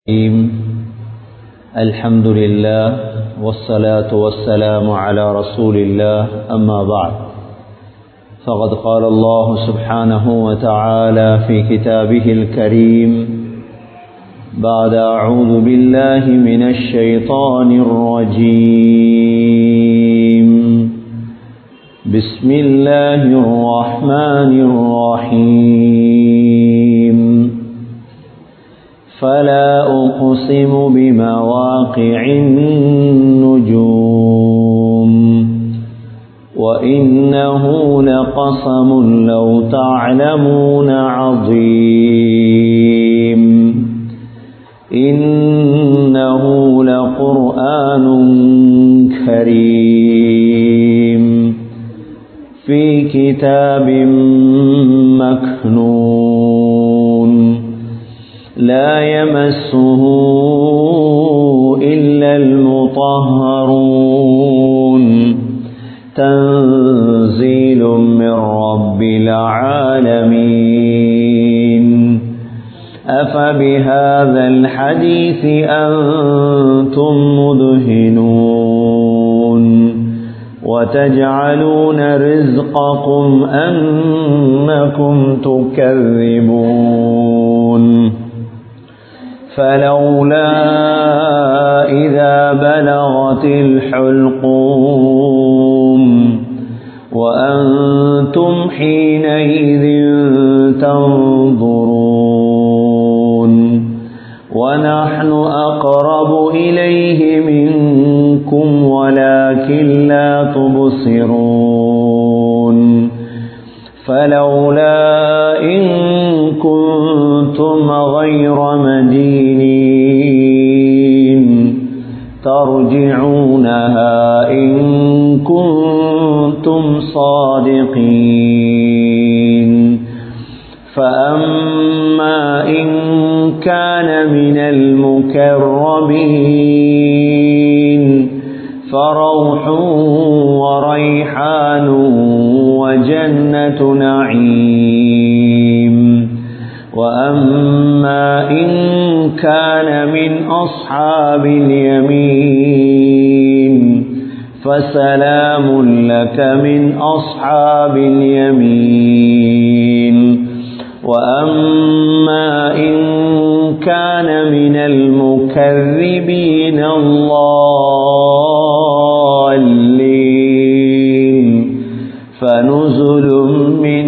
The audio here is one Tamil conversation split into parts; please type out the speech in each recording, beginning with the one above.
الرحيم الحمد لله والصلاة والسلام على رسول الله أما بعد فقد قال الله سبحانه وتعالى في كتابه الكريم بعد أعوذ بالله من الشيطان الرجيم بسم الله الرحمن الرحيم فلا أقسم بمواقع النجوم وإنه لقسم لو تعلمون عظيم إنه لقرآن كريم في كتاب مكنون لا يمسه إلا المطهرون تنزيل من رب العالمين أفبهذا الحديث أنتم مدهنون وتجعلون رزقكم أنكم تكذبون فلولا إذا بلغت الحلقوم وأنتم حينئذ تنظرون ونحن أقرب إليه منكم ولكن لا تبصرون فلولا إن كنتم غير مدينين ترجعونها إن كنتم صادقين فأما إن كان من المكرمين فروح وريحان وجنة نعيم وأما إن كان من أصحاب اليمين فسلام لك من أصحاب اليمين وأما إن كان من المكذبين الضالين فنزل من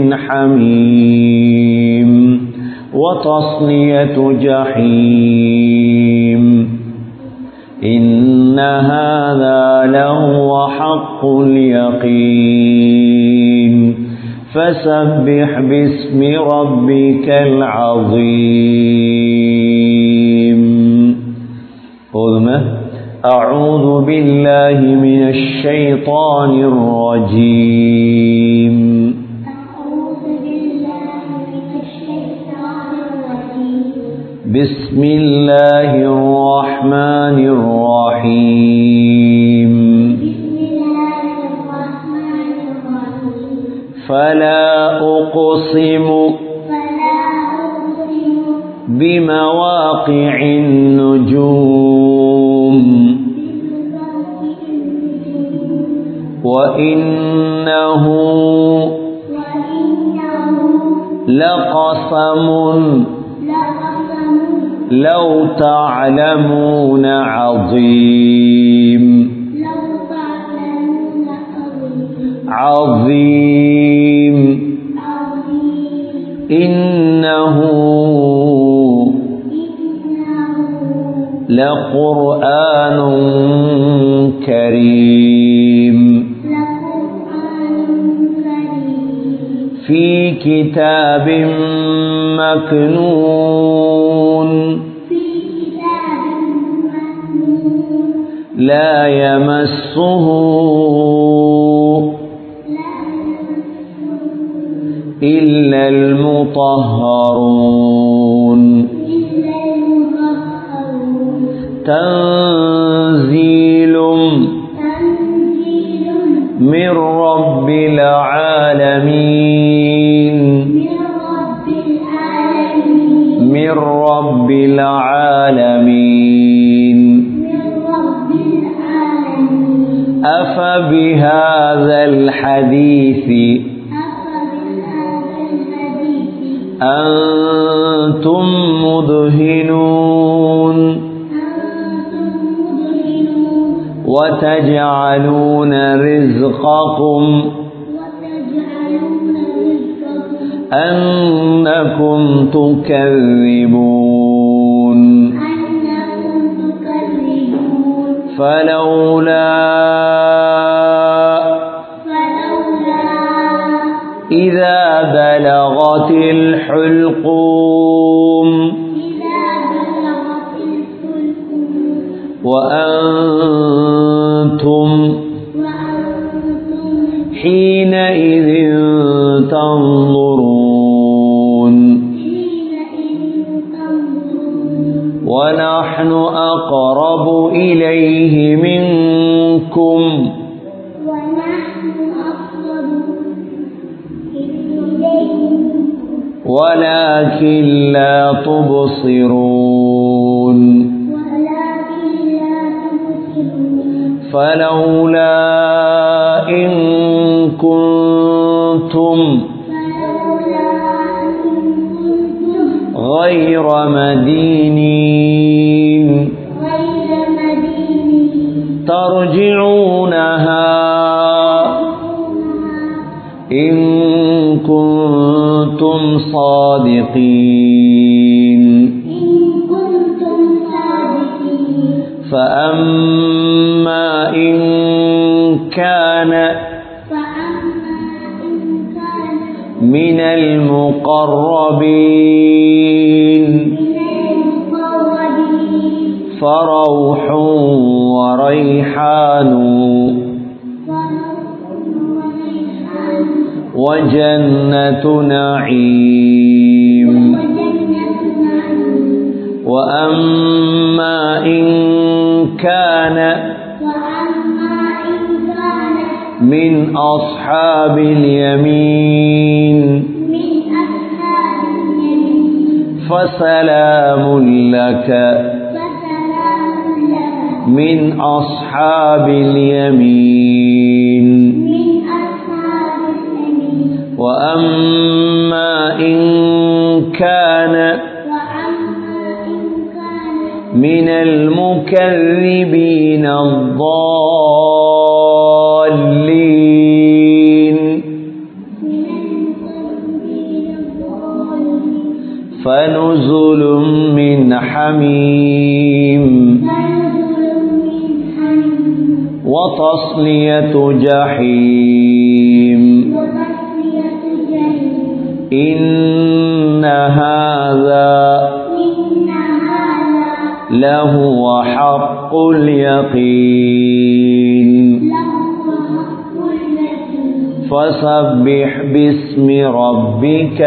حميم وتصلية جحيم إن هذا لهو حق اليقين فسبح باسم ربك العظيم قلنا أعوذ بالله من الشيطان الرجيم بسم الله الرحمن الرحيم فلا أقسم بمواقع النجوم وإنه لقسم لو تعلمون عظيم عظيم إنه لقرآن كريم في كتاب مكنون لا يمسه إلا المطهرون تنزيل من رب العالمين من رب العالمين الحديث أفبهذا الحديث أنتم مدهنون أنتم مدهنون وتجعلون رزقكم وتجعلون رزقكم أنكم تكذبون أنكم تكذبون فلولا فلولا إذا بلغت الحلقوم إذا بلغت الحلقوم وأنتم وأنتم حينئذ تنظرون حينئذ تنظرون ونحن أقرب إليه منكم ونحن أقرب إليكم ولكن لا تبصرون ولكن لا تبصرون فلولا إن كنتم فلولا إن كنتم غير مدينين غير مدينين ترجعونها إن كنتم صادقين إن كنتم صادقين فأما إن كان فأما إن كان من المقربين من المقربين فروح وريحان وريحان وجنة نعيم وجنة نعيم وأما إن كان وأما إن كان من أصحاب اليمين من أصحاب اليمين فسلام لك فسلام لك من أصحاب اليمين من أصحاب اليمين وأما إن كان وأما إن كان من المكذبين الضالين من المكذبين الضالين فنزل من حميم فنزل من حميم وتصلية جحيم وتصلية جحيم إن هذا إن هذا لهو حق اليقين لهو حق اليقين فسبح باسم ربك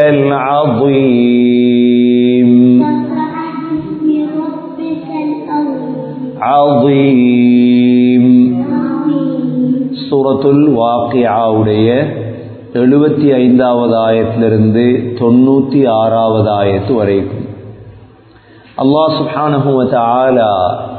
العظيم فسبح باسم ربك العظيم عظيم عظيم சூரத்துல் வாக்கியாவுடைய எழுபத்தி ஐந்தாவது ஆயத்திலிருந்து தொண்ணூற்றி ஆறாவது ஆயத்து வரைக்கும் அல்லாஹ் சுப்ஹானஹு வ தஆலா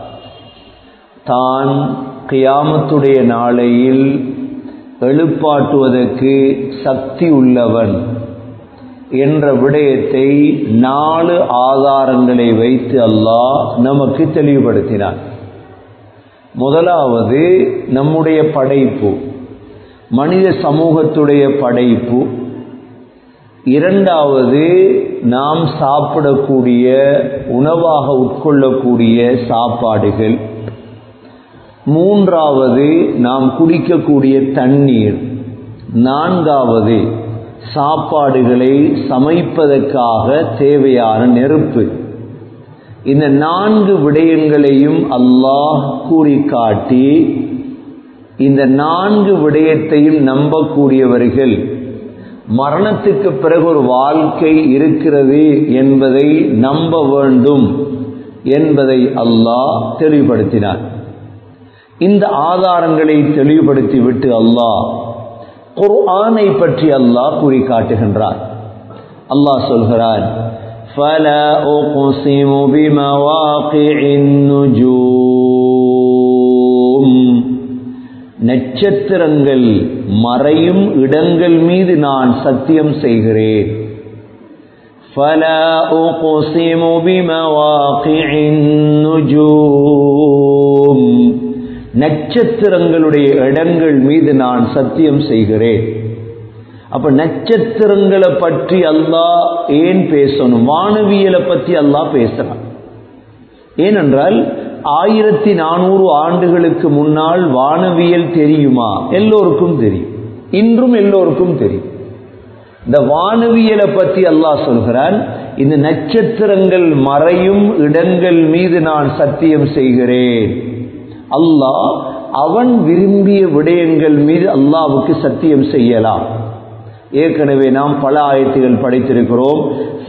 தான் கியாமத்துடைய நாளையில் எழுப்பாட்டுவதற்கு சக்தி உள்ளவன் என்ற விடயத்தை நாலு ஆதாரங்களை வைத்து அல்லாஹ் நமக்கு தெளிவுபடுத்தினான் முதலாவது நம்முடைய படைப்பு மனித சமூகத்துடைய படைப்பு இரண்டாவது நாம் சாப்பிடக்கூடிய உணவாக உட்கொள்ளக்கூடிய சாப்பாடுகள் மூன்றாவது நாம் குடிக்கக்கூடிய தண்ணீர் நான்காவது சாப்பாடுகளை சமைப்பதற்காக தேவையான நெருப்பு இந்த நான்கு விடயங்களையும் அல்லாஹ் கூறி காட்டி இந்த நான்கு விடயத்தையும் நம்பக்கூடியவர்கள் மரணத்துக்கு பிறகு ஒரு வாழ்க்கை இருக்கிறது என்பதை நம்ப வேண்டும் என்பதை அல்லாஹ் தெளிவுபடுத்தினார் இந்த ஆதாரங்களை தெளிவுபடுத்திவிட்டு அல்லாஹ் குர்ஆனை பற்றி அல்லாஹ் கூறி காட்டுகின்றார் அல்லாஹ் சொல்கிறான் فلا أقسم بمواقع النجوم நட்சத்திரங்கள் மறையும் இடங்கள் மீது நான் சத்தியம் செய்கிறேன் فلا أقسم بمواقع النجوم நட்சத்திரங்களுடைய இடங்கள் மீது நான் சத்தியம் செய்கிறேன் அப்ப நட்சத்திரங்களை பற்றி அல்லாஹ் ஏன் பேசணும் வானவியலை பற்றி அல்லாஹ் பேசுறான் ஏனென்றால் ஆயிரத்தி நானூறு ஆண்டுகளுக்கு முன்னால் வானவியல் தெரியுமா எல்லோருக்கும் தெரியும் இன்றும் எல்லோருக்கும் தெரியும் இந்த வானவியலை பற்றி அல்லாஹ் சொல்கிறான் இந்த நட்சத்திரங்கள் மறையும் இடங்கள் மீது நான் சத்தியம் செய்கிறேன் அல்லாஹ் அவன் விரும்பிய விடயங்கள் மீது அல்லாவுக்கு சத்தியம் செய்யலாம் ஏற்கனவே நாம் பல ஆயத்துகள் படித்திருக்கிறோம்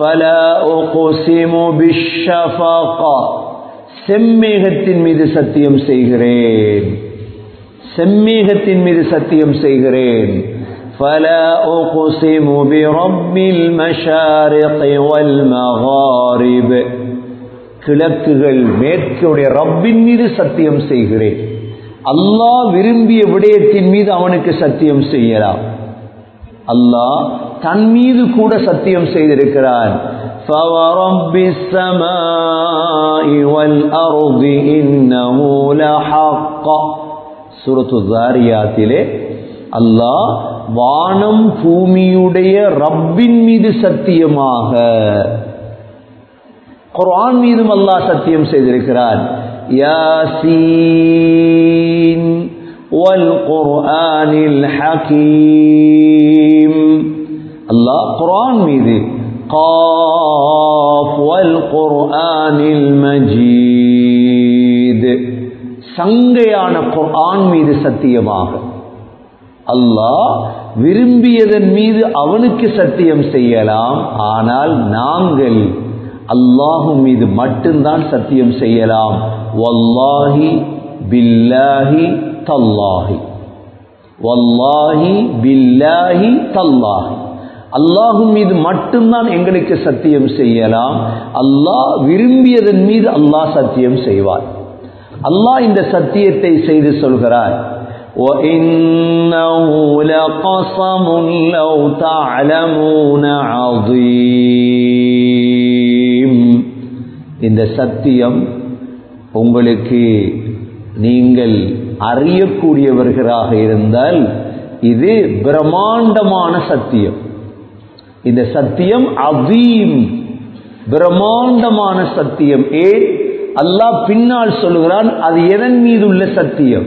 செம்மேகத்தின் மீது சத்தியம் செய்கிறேன் செம்மேகத்தின் மீது சத்தியம் செய்கிறேன் فلا أقسم برب المشارق والمغارب கிழக்குகள் மேற்குடைய ரப்பின் மீது சத்தியம் செய்கிறேன் அல்லாஹ் விரும்பிய விடயத்தின் மீது அவனுக்கு சத்தியம் செய்யலாம் அல்லாஹ் தன் மீது கூட சத்தியம் செய்திருக்கிறான் فورب السماء والأرض إنه لحق சூரத்து தாரியாத்திலே அல்லாஹ் வானம் பூமியுடைய ரப்பின் மீது சத்தியமாக குர்ஆன் மீதும் அல்லாஹ் சத்தியம் செய்திருக்கிறான் யாசீன் والقرآن الحكيم அல்லாஹ் குர்ஆன் மீது قاف والقرآن المجيد சங்கையான குர்ஆன் மீது சத்தியமாக அல்லாஹ் விரும்பியதன் மீது அவனுக்கு சத்தியம் செய்யலாம் ஆனால் நாங்கள் அல்லாஹு மீது மட்டும்தான் சத்தியம் செய்யலாம் வல்லாஹி பில்லாஹி தல்லாஹி வல்லாஹி பில்லாஹி தல்லாஹி அல்லாஹு மீது மட்டும்தான் எங்களுக்கு சத்தியம் செய்யலாம் அல்லாஹ் விரும்பியதன் மீது அல்லாஹ் சத்தியம் செய்வார் அல்லாஹ் இந்த சத்தியத்தை செய்து சொல்கிறார் وَإِنَّهُ لَقَسَمٌ لَوْ تَعْلَمُونَ عَظِيمٌ இந்த சத்தியம் உங்களுக்கு நீங்கள் அறியக்கூடியவர்களாக இருந்தால் இது பிரம்மாண்டமான சத்தியம் இந்த சத்தியம் அவீம் பிரம்மாண்டமான சத்தியம் ஏன் அல்லாஹ் பின்னால் சொல்லுகிறான் அது எதன் மீது உள்ள சத்தியம்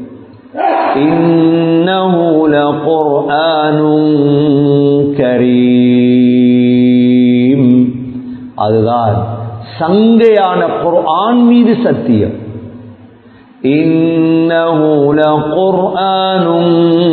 இன்னஹு லகுர்ஆனுன் கரீம் அதுதான் சங்கையான குர்ஆன் மீது சத்தியம் இன்னஹு லகுர்ஆனுன்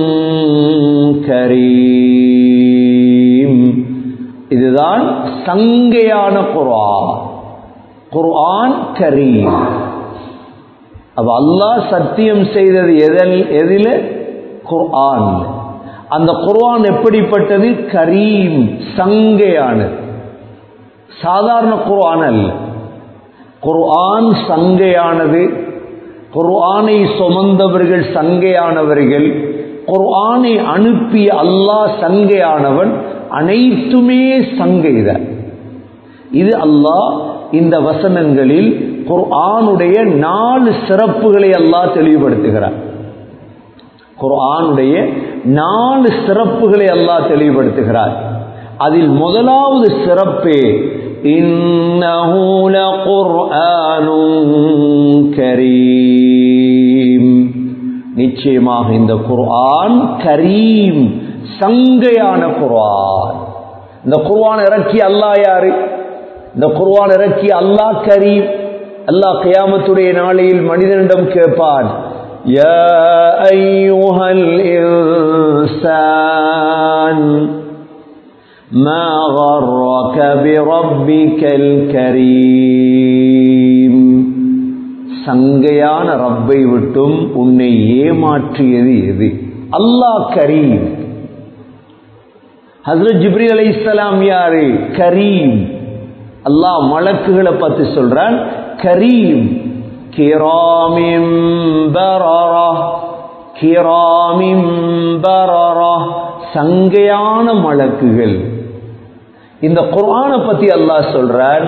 கரீம் இதுதான் சங்கையான குர்ஆன் குர்ஆன் கரீம் அப்ப அல்லாஹ் சத்தியம் செய்தது எதில் எதில குர்ஆன் அந்த குர்ஆன் எப்படிப்பட்டது கரீம் சங்கையானது சாதாரண குர்ஆன் அல்ல குர்ஆன் சங்கையானது குர்ஆனை சுமந்தவர்கள் சங்கையானவர்கள் குர்ஆனை அனுப்பிய அல்லாஹ் சங்கையானவன் அனைத்துமே சங்கைதான் இது அல்லாஹ் இந்த வசனங்களில் குர்ஆனுடைய நாலு சிறப்புகளை அல்லாஹ் தெளிவுபடுத்துகிறார் குர்ஆனுடைய நாலு சிறப்புகளை அல்லாஹ் தெளிவுபடுத்துகிறார் அதில் முதலாவது சிறப்பே இன்னஹு லகுர்ஆனுன் கரீம் நிச்சயமாக இந்த குர்ஆன் கரீம் சங்கையான குர்ஆன் இந்த குர்ஆன் இறக்கி அல்லாஹ் யாரு இந்த குர்ஆன் இறக்கி அல்லாஹ் கரீம் அல்லாஹ் கியாமத்துடைய நாளையில் மனிதனிடம் கேட்பான் யா ஐயுஹல் இன்சான் ما غرك بربك الكريم சங்கையான ரப்பை விட்டும் உன்னை ஏமாற்றியது எது அல்லாஹ் கரீம் ஹசரத் ஜிப்ரி அலை இஸ்லாம் யாரு கரீம் அல்லாஹ் மலக்குகளை பத்தி சொல்றான் கரீம் கிராமிம் பரரா கிராமிம் பரரா சங்கையான மலக்குகள் இந்த குர்ஆனை பத்தி அல்லாஹ் சொல்றான்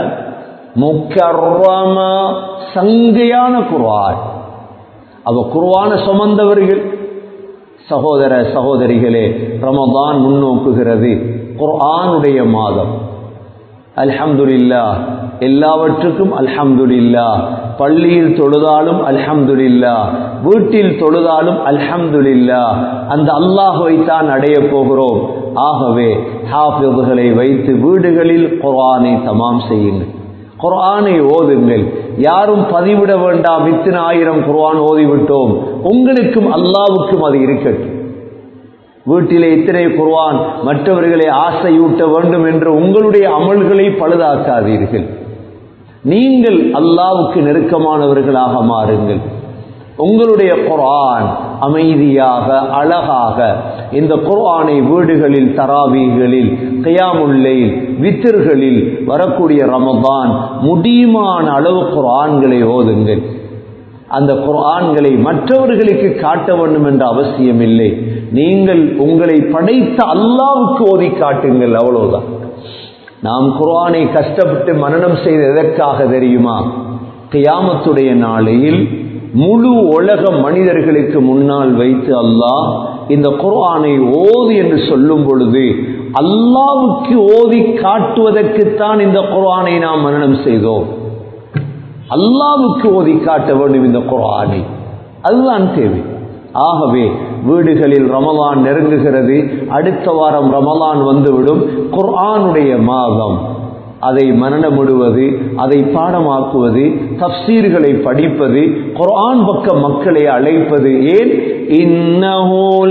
முக்கர்ரமா சங்கையான குர்ஆன் அவ குர்ஆன சுமந்தவர்கள் சகோதர சகோதரிகளே ரமதான் முன்னோக்குகிறது குர்ஆனுடைய மாதம் அல்ஹம்துலில்லா எல்லாவற்றுக்கும் அல்ஹம்துலில்லா பள்ளியில் தொழுதாலும் அல்ஹம்துலில்லா வீட்டில் தொழுதாலும் அல்ஹம்துலில்லா அந்த அல்லாஹுவை தான் அடைய போகிறோம் ஆகவே ஹாஃபிதுகளை வைத்து வீடுகளில் குர்ஆனை தமாம் செய்யுங்கள் குர்ஆனை ஓதுங்கள் யாரும் பதிவிட வேண்டாம் இத்தனை ஆயிரம் குர்ஆன் ஓதிவிட்டோம் உங்களுக்கும் அல்லாவுக்கும் அது இருக்கட்டும் வீட்டிலே இத்தனை குர்ஆன் மற்றவர்களை ஆசையூட்ட வேண்டும் என்று உங்களுடைய அமல்களை பழுதாக்காதீர்கள் நீங்கள் அல்லாவுக்கு நெருக்கமானவர்களாக மாறுங்கள் உங்களுடைய குர்ஆன் அமைதியாக அழகாக இந்த குர்ஆனை வீடுகளில் தராவீகளில் கியாமுல்லைல் வித்திர்களில் வரக்கூடிய ரமதான் முடியுமான அளவு குர்ஆன்களை ஓதுங்கள் அந்த குர்ஆன்களை மற்றவர்களுக்கு காட்ட வேண்டும் என்ற அவசியம் இல்லை நீங்கள் உங்களை படைத்த அல்லாவுக்கு ஓதி காட்டுங்கள் அவ்வளவுதான் நாம் குர்ஆனை கஷ்டப்பட்டு மனனம் செய்த எதற்காக தெரியுமா கியாமத்துடைய நாளையில் முழு உலக மனிதர்களுக்கு முன்னால் வைத்து அல்லாஹ் இந்த குர்ஆனை ஓது என்று சொல்லும் பொழுது அல்லாவுக்கு ஓதி காட்டுவதற்குத்தான் இந்த குர்ஆனை நாம் மனனம் செய்தோம் அல்லாவுக்கு ஓதி காட்ட வேண்டும் இந்த குர்ஆனை அதுதான் தேவை ஆகவே வீடுகளில் ரமலான் நெருங்குகிறது அடுத்த வாரம் ரமலான் வந்துவிடும் குர்ஆனுடைய மாதம் அதை மனநமிடுவது அதை பாடமாக்குவது தப்சீர்களை படிப்பது குர்ஆன் பக்க மக்களை அழைப்பது ஏன் இன்னஹூல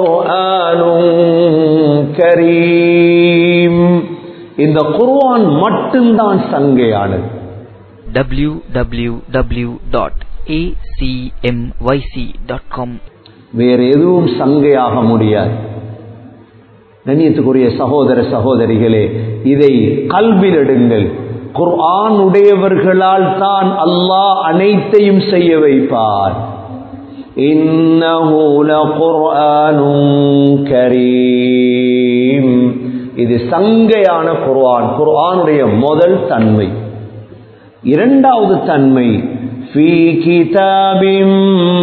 கரீம் இந்த குர்ஆன் மட்டும்தான் சங்கையானது www.acmyc.com வேற எதுவும் சங்கையாக முடியாது கண்ணியத்துக்குரிய சகோதர சகோதரிகளே இதை கல்வில் எடுங்கள் குர்ஆன் உடையவர்களால் தான் அல்லாஹ் அனைத்தையும் செய்ய வைப்பார் இன்னஹு லகுர்ஆனும் கரீம் இது சங்கையான குர்ஆன் குர்ஆனுடைய முதல் தன்மை இரண்டாவது தன்மை ஃபீ கிதாபிம்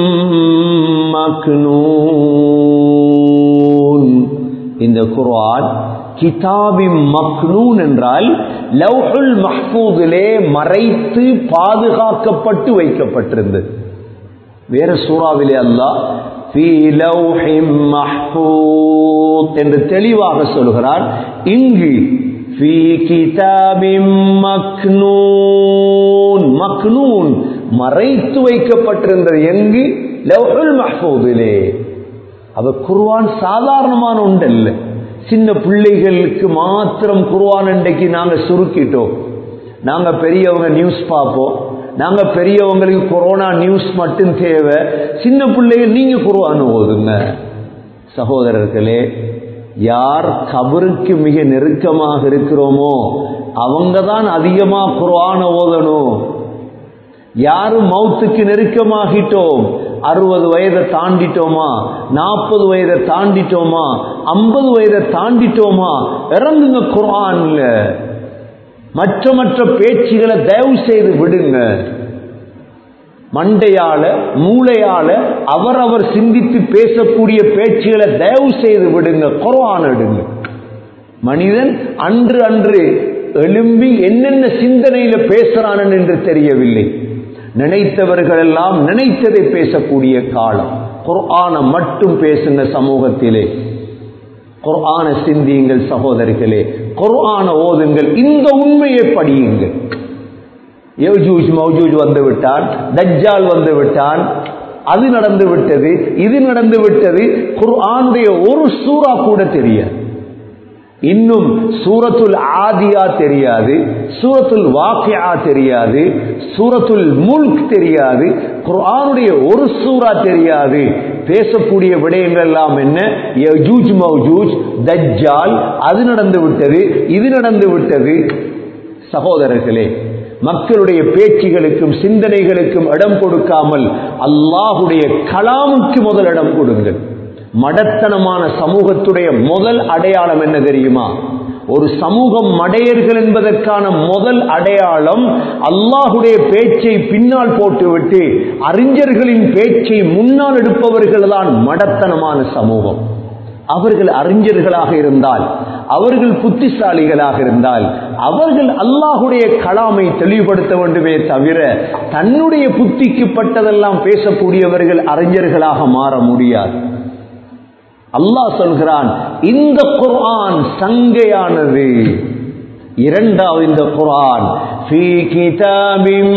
மக்னூன் இந்த குர்ஆன் கிதாபிம் மக்னூன் என்றால் லவ்ஹுல் மஹ்பூதிலே மறைத்து பாதுகாக்கப்பட்டு வைக்கப்பட்டிருந்தது வேற சூறாவிலே அல்லாஹ் ஃபீ லவ்ஹிம் மஹ்பூத் என்று தெளிவாக சொல்கிறார் இங்கு ஃபீ கிதாபிம் மக்னூன் மக்னூன் மறைத்து வைக்கப்பட்டிருந்தது எங்கு லவ்ஹுல் மஹ்பூதிலே அவ குர்ஆன் சாதாரணமான ஒன்றல்ல சின்ன பிள்ளைகளுக்கு மாத்திரம் குர்ஆன் இன்றைக்கு நாங்க சுருக்கிட்டோம் நாங்க பெரியவங்க நியூஸ் பார்ப்போம் நாங்க பெரியவங்களுக்கு கொரோனா நியூஸ் மட்டும் தேவை சின்ன பிள்ளைகள் நீங்க குர்ஆன் ஓதுங்க சகோதரர்களே யார் கபருக்கு மிக நெருக்கமாக இருக்கிறோமோ அவங்க தான் அதிகமா குர்ஆன ஓதணும் யாரு மௌத்துக்கு நெருக்கமாகிட்டோம் அறுபது வயதை தாண்டிட்டோமா நாற்பது வயதை தாண்டிட்டோமா ஐம்பது வயதை தாண்டிட்டோமா இறங்குங்க குர்ஆன்ல மற்ற மற்ற பேச்சுகளை தயவு செய்து விடுங்க மண்டையால மூளையால அவரவர் சிந்தித்து பேசக்கூடிய பேச்சுகளை தயவு செய்து விடுங்க குர்ஆன் எடுங்க மனிதன் அன்று அன்று எழும்பி என்னென்ன சிந்தனையில பேசுறான் என்று தெரியவில்லை நினைத்தவர்கள் எல்லாம் நினைத்ததை பேசக்கூடிய காலம் குர்ஆன மட்டும் பேசுங்க சமூகத்திலே குர்ஆன சிந்தியுங்கள் சகோதரிகளே குர்ஆன ஓதுங்கள் இந்த உண்மையை படியுங்கள் யஜூஜ் மௌஜூஜ் வந்து விட்டான் தஜ்ஜால் வந்து விட்டான் அது நடந்து விட்டது இது நடந்து விட்டது குர்ஆனுடைய ஒரு சூறா கூட தெரியாது இன்னும் சூரத்துல் ஆதியா தெரியாது சூரத்துல் வாக்கியா தெரியாது சூரத்துல் முல்க் தெரியாது குர்ஆனுடைய ஒரு சூரா தெரியாது பேசக்கூடிய விடயங்கள் எல்லாம் என்ன யஜூஜ் மௌஜூஜ் தஜ்ஜால் அது நடந்து விட்டது இது நடந்து விட்டது சகோதரர்களே மக்களுடைய பேச்சுகளுக்கும் சிந்தனைகளுக்கும் இடம் கொடுக்காமல் அல்லாஹுடைய கலாமுக்கு முதல் இடம் கொடுங்கள் மடத்தனமான சமூகத்துடைய முதல் அடையாளம் என்ன தெரியுமா ஒரு சமூகம் மடையர்கள் என்பதற்கான முதல் அடையாளம் அல்லாஹுடைய பேச்சை பின்னால் போட்டுவிட்டு அறிஞர்களின் பேச்சை முன்னால் எடுப்பவர்கள் தான் மடத்தனமான சமூகம் அவர்கள் அறிஞர்களாக இருந்தால் அவர்கள் புத்திசாலிகளாக இருந்தால் அவர்கள் அல்லாஹுடைய கலாமை தெளிவுபடுத்த வேண்டுமே தவிர தன்னுடைய புத்திக்கு பட்டதெல்லாம் பேசக்கூடியவர்கள் அறிஞர்களாக மாற முடியாது அல்லாஹ் சொல்கிறான் இந்த குர்ஆன் சங்கையானது இரண்டாவது இந்த குர்ஆன் ஃபீ கிதாபின்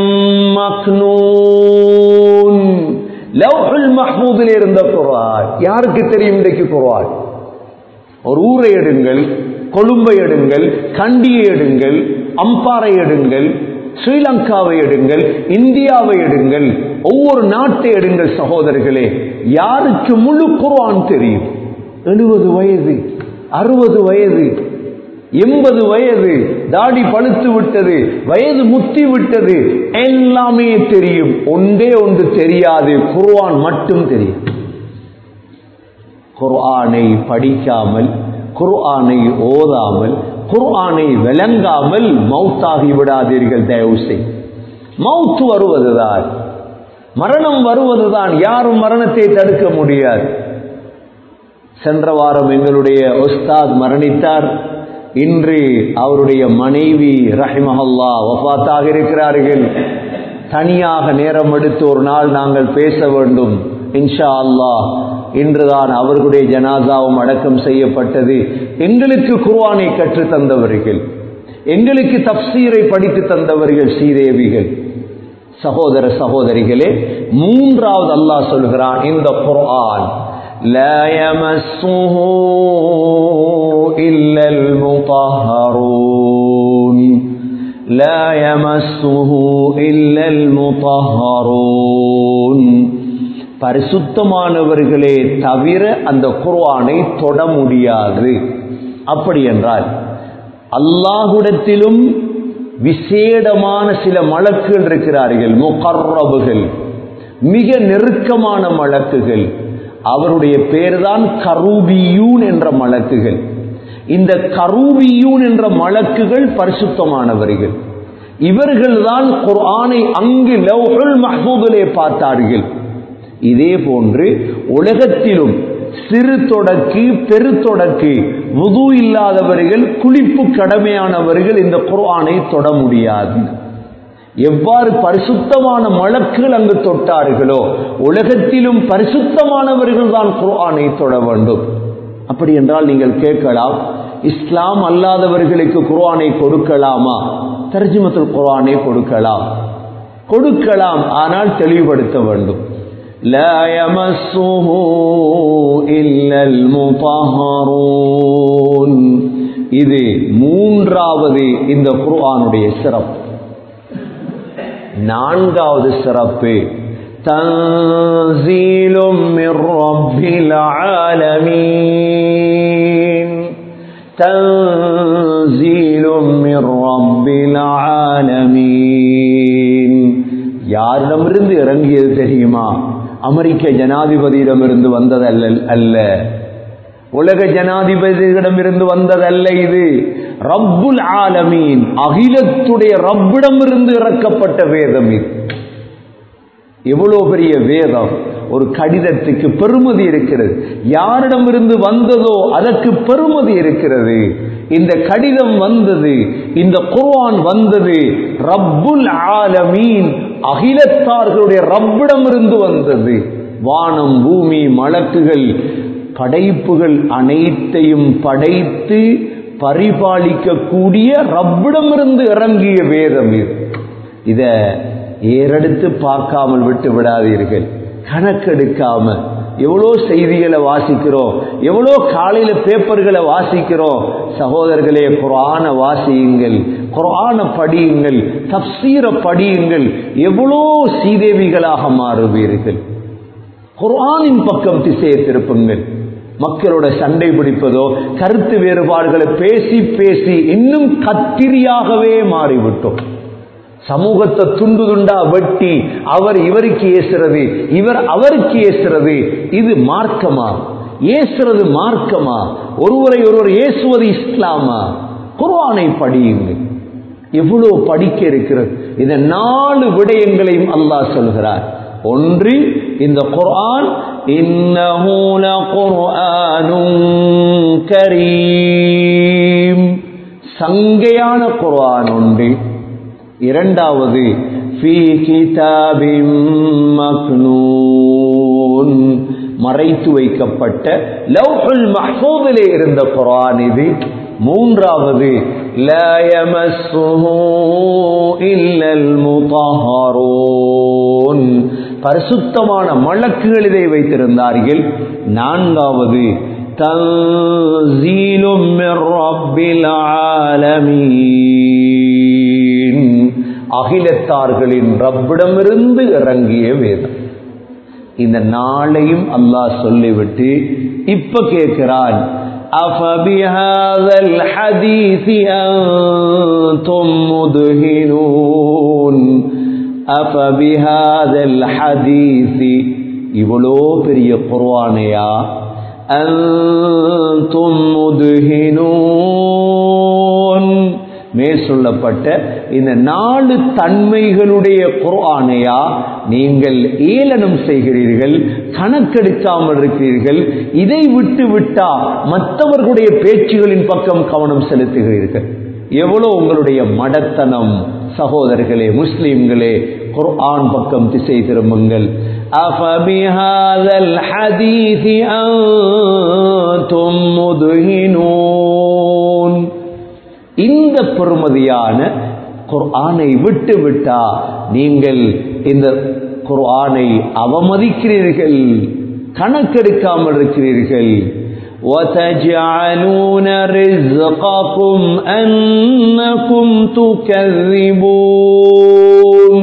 மக்னூன் லவ்ஹுல் மஹ்மூதில் இருந்த குர்ஆன் யாருக்கு தெரியும் இன்றைக்கு குர்ஆன் ஒரு ஊரை எடுங்கள் கொழும்பை எடுங்கள் கண்டியை எடுங்கள் அம்பாறை எடுங்கள் ஸ்ரீலங்காவை எடுங்கள் இந்தியாவை எடுங்கள் ஒவ்வொரு நாட்டை எடுங்கள் சகோதரர்களே யாருக்கு முழு குர்ஆன் தெரியும் எழுபது வயது அறுபது வயது எண்பது வயது தாடி பழுத்து விட்டது வயது முத்தி விட்டது எல்லாமே தெரியும் ஒன்றே ஒன்று தெரியாது குர்ஆன் மட்டும் தெரியும் குர்ஆனை படிக்காமல் குர்ஆனை ஓதாமல் குர்ஆனை விளங்காமல் மௌத்தாகி விடாதீர்கள் தயவு செய் மௌத்து வருவதுதான் மரணம் வருவதுதான் யாரும் மரணத்தை தடுக்க முடியாது சென்ற வாரம் எங்களுடைய உஸ்தாத் மரணித்தார் இன்று அவருடைய மனைவி ரஹிமஹல்லா வஃபாத்தாக இருக்கிறார்கள் தனியாக நேரம் எடுத்து ஒரு நாள் நாங்கள் பேச வேண்டும் இன்ஷா அல்லாஹ் இன்றுதான் அவர்களுடைய ஜனாசாவும் அடக்கம் செய்யப்பட்டது எங்களுக்கு குர்ஆனை கற்று தந்தவர்கள் எங்களுக்கு தப்சீரை படித்து தந்தவர்கள் சீதேவிகள் சகோதர சகோதரிகளே மூன்றாவது அல்லாஹ் சொல்கிறான் இந்த குர்ஆன் لا يمسه إلا المطهرون لا يمسه إلا المطهرون பரிசுத்தமானவர்களே தவிர அந்த குர்ஆனை தொட முடியாது அப்படி என்றால் அல்லாஹுடத்திலும் விசேடமான சில மலக்குகள் இருக்கிறார்கள் முகர்ரபுகள் மிக நெருக்கமான மலக்குகள் அவருடைய பேர்தான் கரூபியூன் என்ற மலக்குகள் இந்த கரூபியூன் என்ற மலக்குகள் பரிசுத்தமானவர்கள் இவர்கள்தான் குர்ஆனை அங்கு லவ்ஹுல் மஹ்பூபிலே பார்த்தார்கள் இதே போன்று உலகத்திலும் சிறு தொடக்கு பெரு தொடக்கு வுது இல்லாதவர்கள் குளிப்பு கடமையானவர்கள் இந்த குர்ஆனை தொட முடியாது எவ்வாறு பரிசுத்தமான மலக்குகள் அங்கு தொட்டார்களோ உலகத்திலும் பரிசுத்தமானவர்கள் தான் குர்ஆனை தொட வேண்டும் அப்படி என்றால் நீங்கள் கேட்கலாம் இஸ்லாம் அல்லாதவர்களுக்கு குர்ஆனை கொடுக்கலாமா தர்ஜிமத்துல் குர்ஆனை கொடுக்கலாம் கொடுக்கலாம் ஆனால் தெளிவுபடுத்த வேண்டும் لا يمسه إلا المطهرون இது மூன்றாவது இந்த குர்ஆனுடைய சிறப்பு நான்காவது சிறப்பு தன்சீலும் மிர் ரப்பில் ஆலமீன் தன்சீலும் மிர் ரப்பில் ஆலமீன் யாரிடமிருந்து இறங்கியது தெரியுமா அமெரிக்க ஜனாதிபதியிடமிருந்து வந்ததல்ல அல்ல உலக ஜனாதிபதியிடமிருந்து வந்ததல்ல இது ரப்புல் ஆலமீன் அகிலத்துடைய ரப்பிடமிருந்து இறக்கப்பட்ட வேதம் இது எவ்வளவு பெரிய வேதம் ஒரு கடிதத்துக்கு பெருமதி இருக்கிறது யாரிடமிருந்து வந்ததோ அதற்கு பெருமதி இருக்கிறது இந்த கடிதம் வந்தது இந்த குர்ஆன் வந்தது ரப்புல் ஆலமீன் அகிலத்தார்களுடைய ரப்பிடமிருந்து வந்தது வானம் பூமி மலக்குகள் படைப்புகள் அனைத்தையும் படைத்து பரிபாலிக்கக்கூடிய ரப்பிடமிருந்து இறங்கிய வேதம் இது இத ஏறெடுத்து பார்க்காமல் விட்டு விடாதீர்கள் கணக்கெடுக்காம எவ்வளோ செய்திகளை வாசிக்கிறோம் எவ்வளோ காலையில பேப்பர்களை வாசிக்கிறோம் சகோதரர்களே குரான வாசியுங்கள் குரான படியுங்கள் தப்சீர படியுங்கள் எவ்வளோ சீதேவிகளாக மாறுவீர்கள் குர்ஆனின் பக்கம் திசையை திருப்புங்கள் மக்களோட சண்டை பிடிப்பதோ கருத்து வேறுபாடுகளை பேசி பேசி இன்னும் கத்திரியாகவே மாறிவிட்டோம் சமூகத்தை துண்டு துண்டா வெட்டி அவர் இவருக்கு ஏசுறது இவர் அவருக்கு ஏசுறது இது மார்க்கமா ஏசுறது மார்க்கமா ஒருவரை ஒருவர் ஏசுவது இஸ்லாமா குர்ஆனை படியுங்கள் எவ்வளவு படிக்க இருக்கிறது இந்த நாலு விடயங்களையும் அல்லாஹ் சொல்கிறார் ஒன்று இந்த குர்ஆன் இன்னஹு லகுர்ஆனுன் கரீம் சங்கையான குர்ஆன் உண்டு இரண்டாவது ஃபீ கிதாபிம் மக்னூன் மறைத்து வைக்கப்பட்ட லவ்ஹுல் மஹ்ஃபூதிலே இருந்த குர்ஆன் இது மூன்றாவது لا يمسه إلا المطهرون பரிசுத்தமான மலக்குகள் இதை வைத்திருந்தார்கள் நான்காவது தன்சீலும் மிர் ரப்பில் ஆலமீன் அகிலத்தார்களின் ரப்பிடமிருந்து இறங்கிய வேதம் இந்த நாளையும் அல்லாஹ் சொல்லிவிட்டு இப்ப கேட்கிறான் أفبهذا الحديث أنتم مدهنون أفبهذا الحديث இவ்வளோ பெரிய குர்வானையா அந்தும் முதுகினூன் மேல் சொல்லப்பட்ட இந்த நாலு தன்மைகளுடைய குர்ஆனையா நீங்கள் ஏளனம் செய்கிறீர்கள் கணக்கெடுக்காமல் இருக்கிறீர்கள் இதை விட்டு விட்டா மற்றவர்களுடைய பேச்சுகளின் பக்கம் கவனம் செலுத்துகிறீர்கள் எவ்வளோ உங்களுடைய மடத்தனம் சகோதரர்களே முஸ்லிம்களே குர்ஆன் பக்கம் திசை திரும்புங்கள் أفبهذا الحديث أنتم مدهنون இந்த பெருமதியான குர்ஆனை விட்டு விட்டா நீங்கள் இந்த குர்ஆனை அவமதிக்கிறீர்கள் கணக்கெடுக்காமல் இருக்கிறீர்கள் وتجعلون رزقكم أنكم تكذبون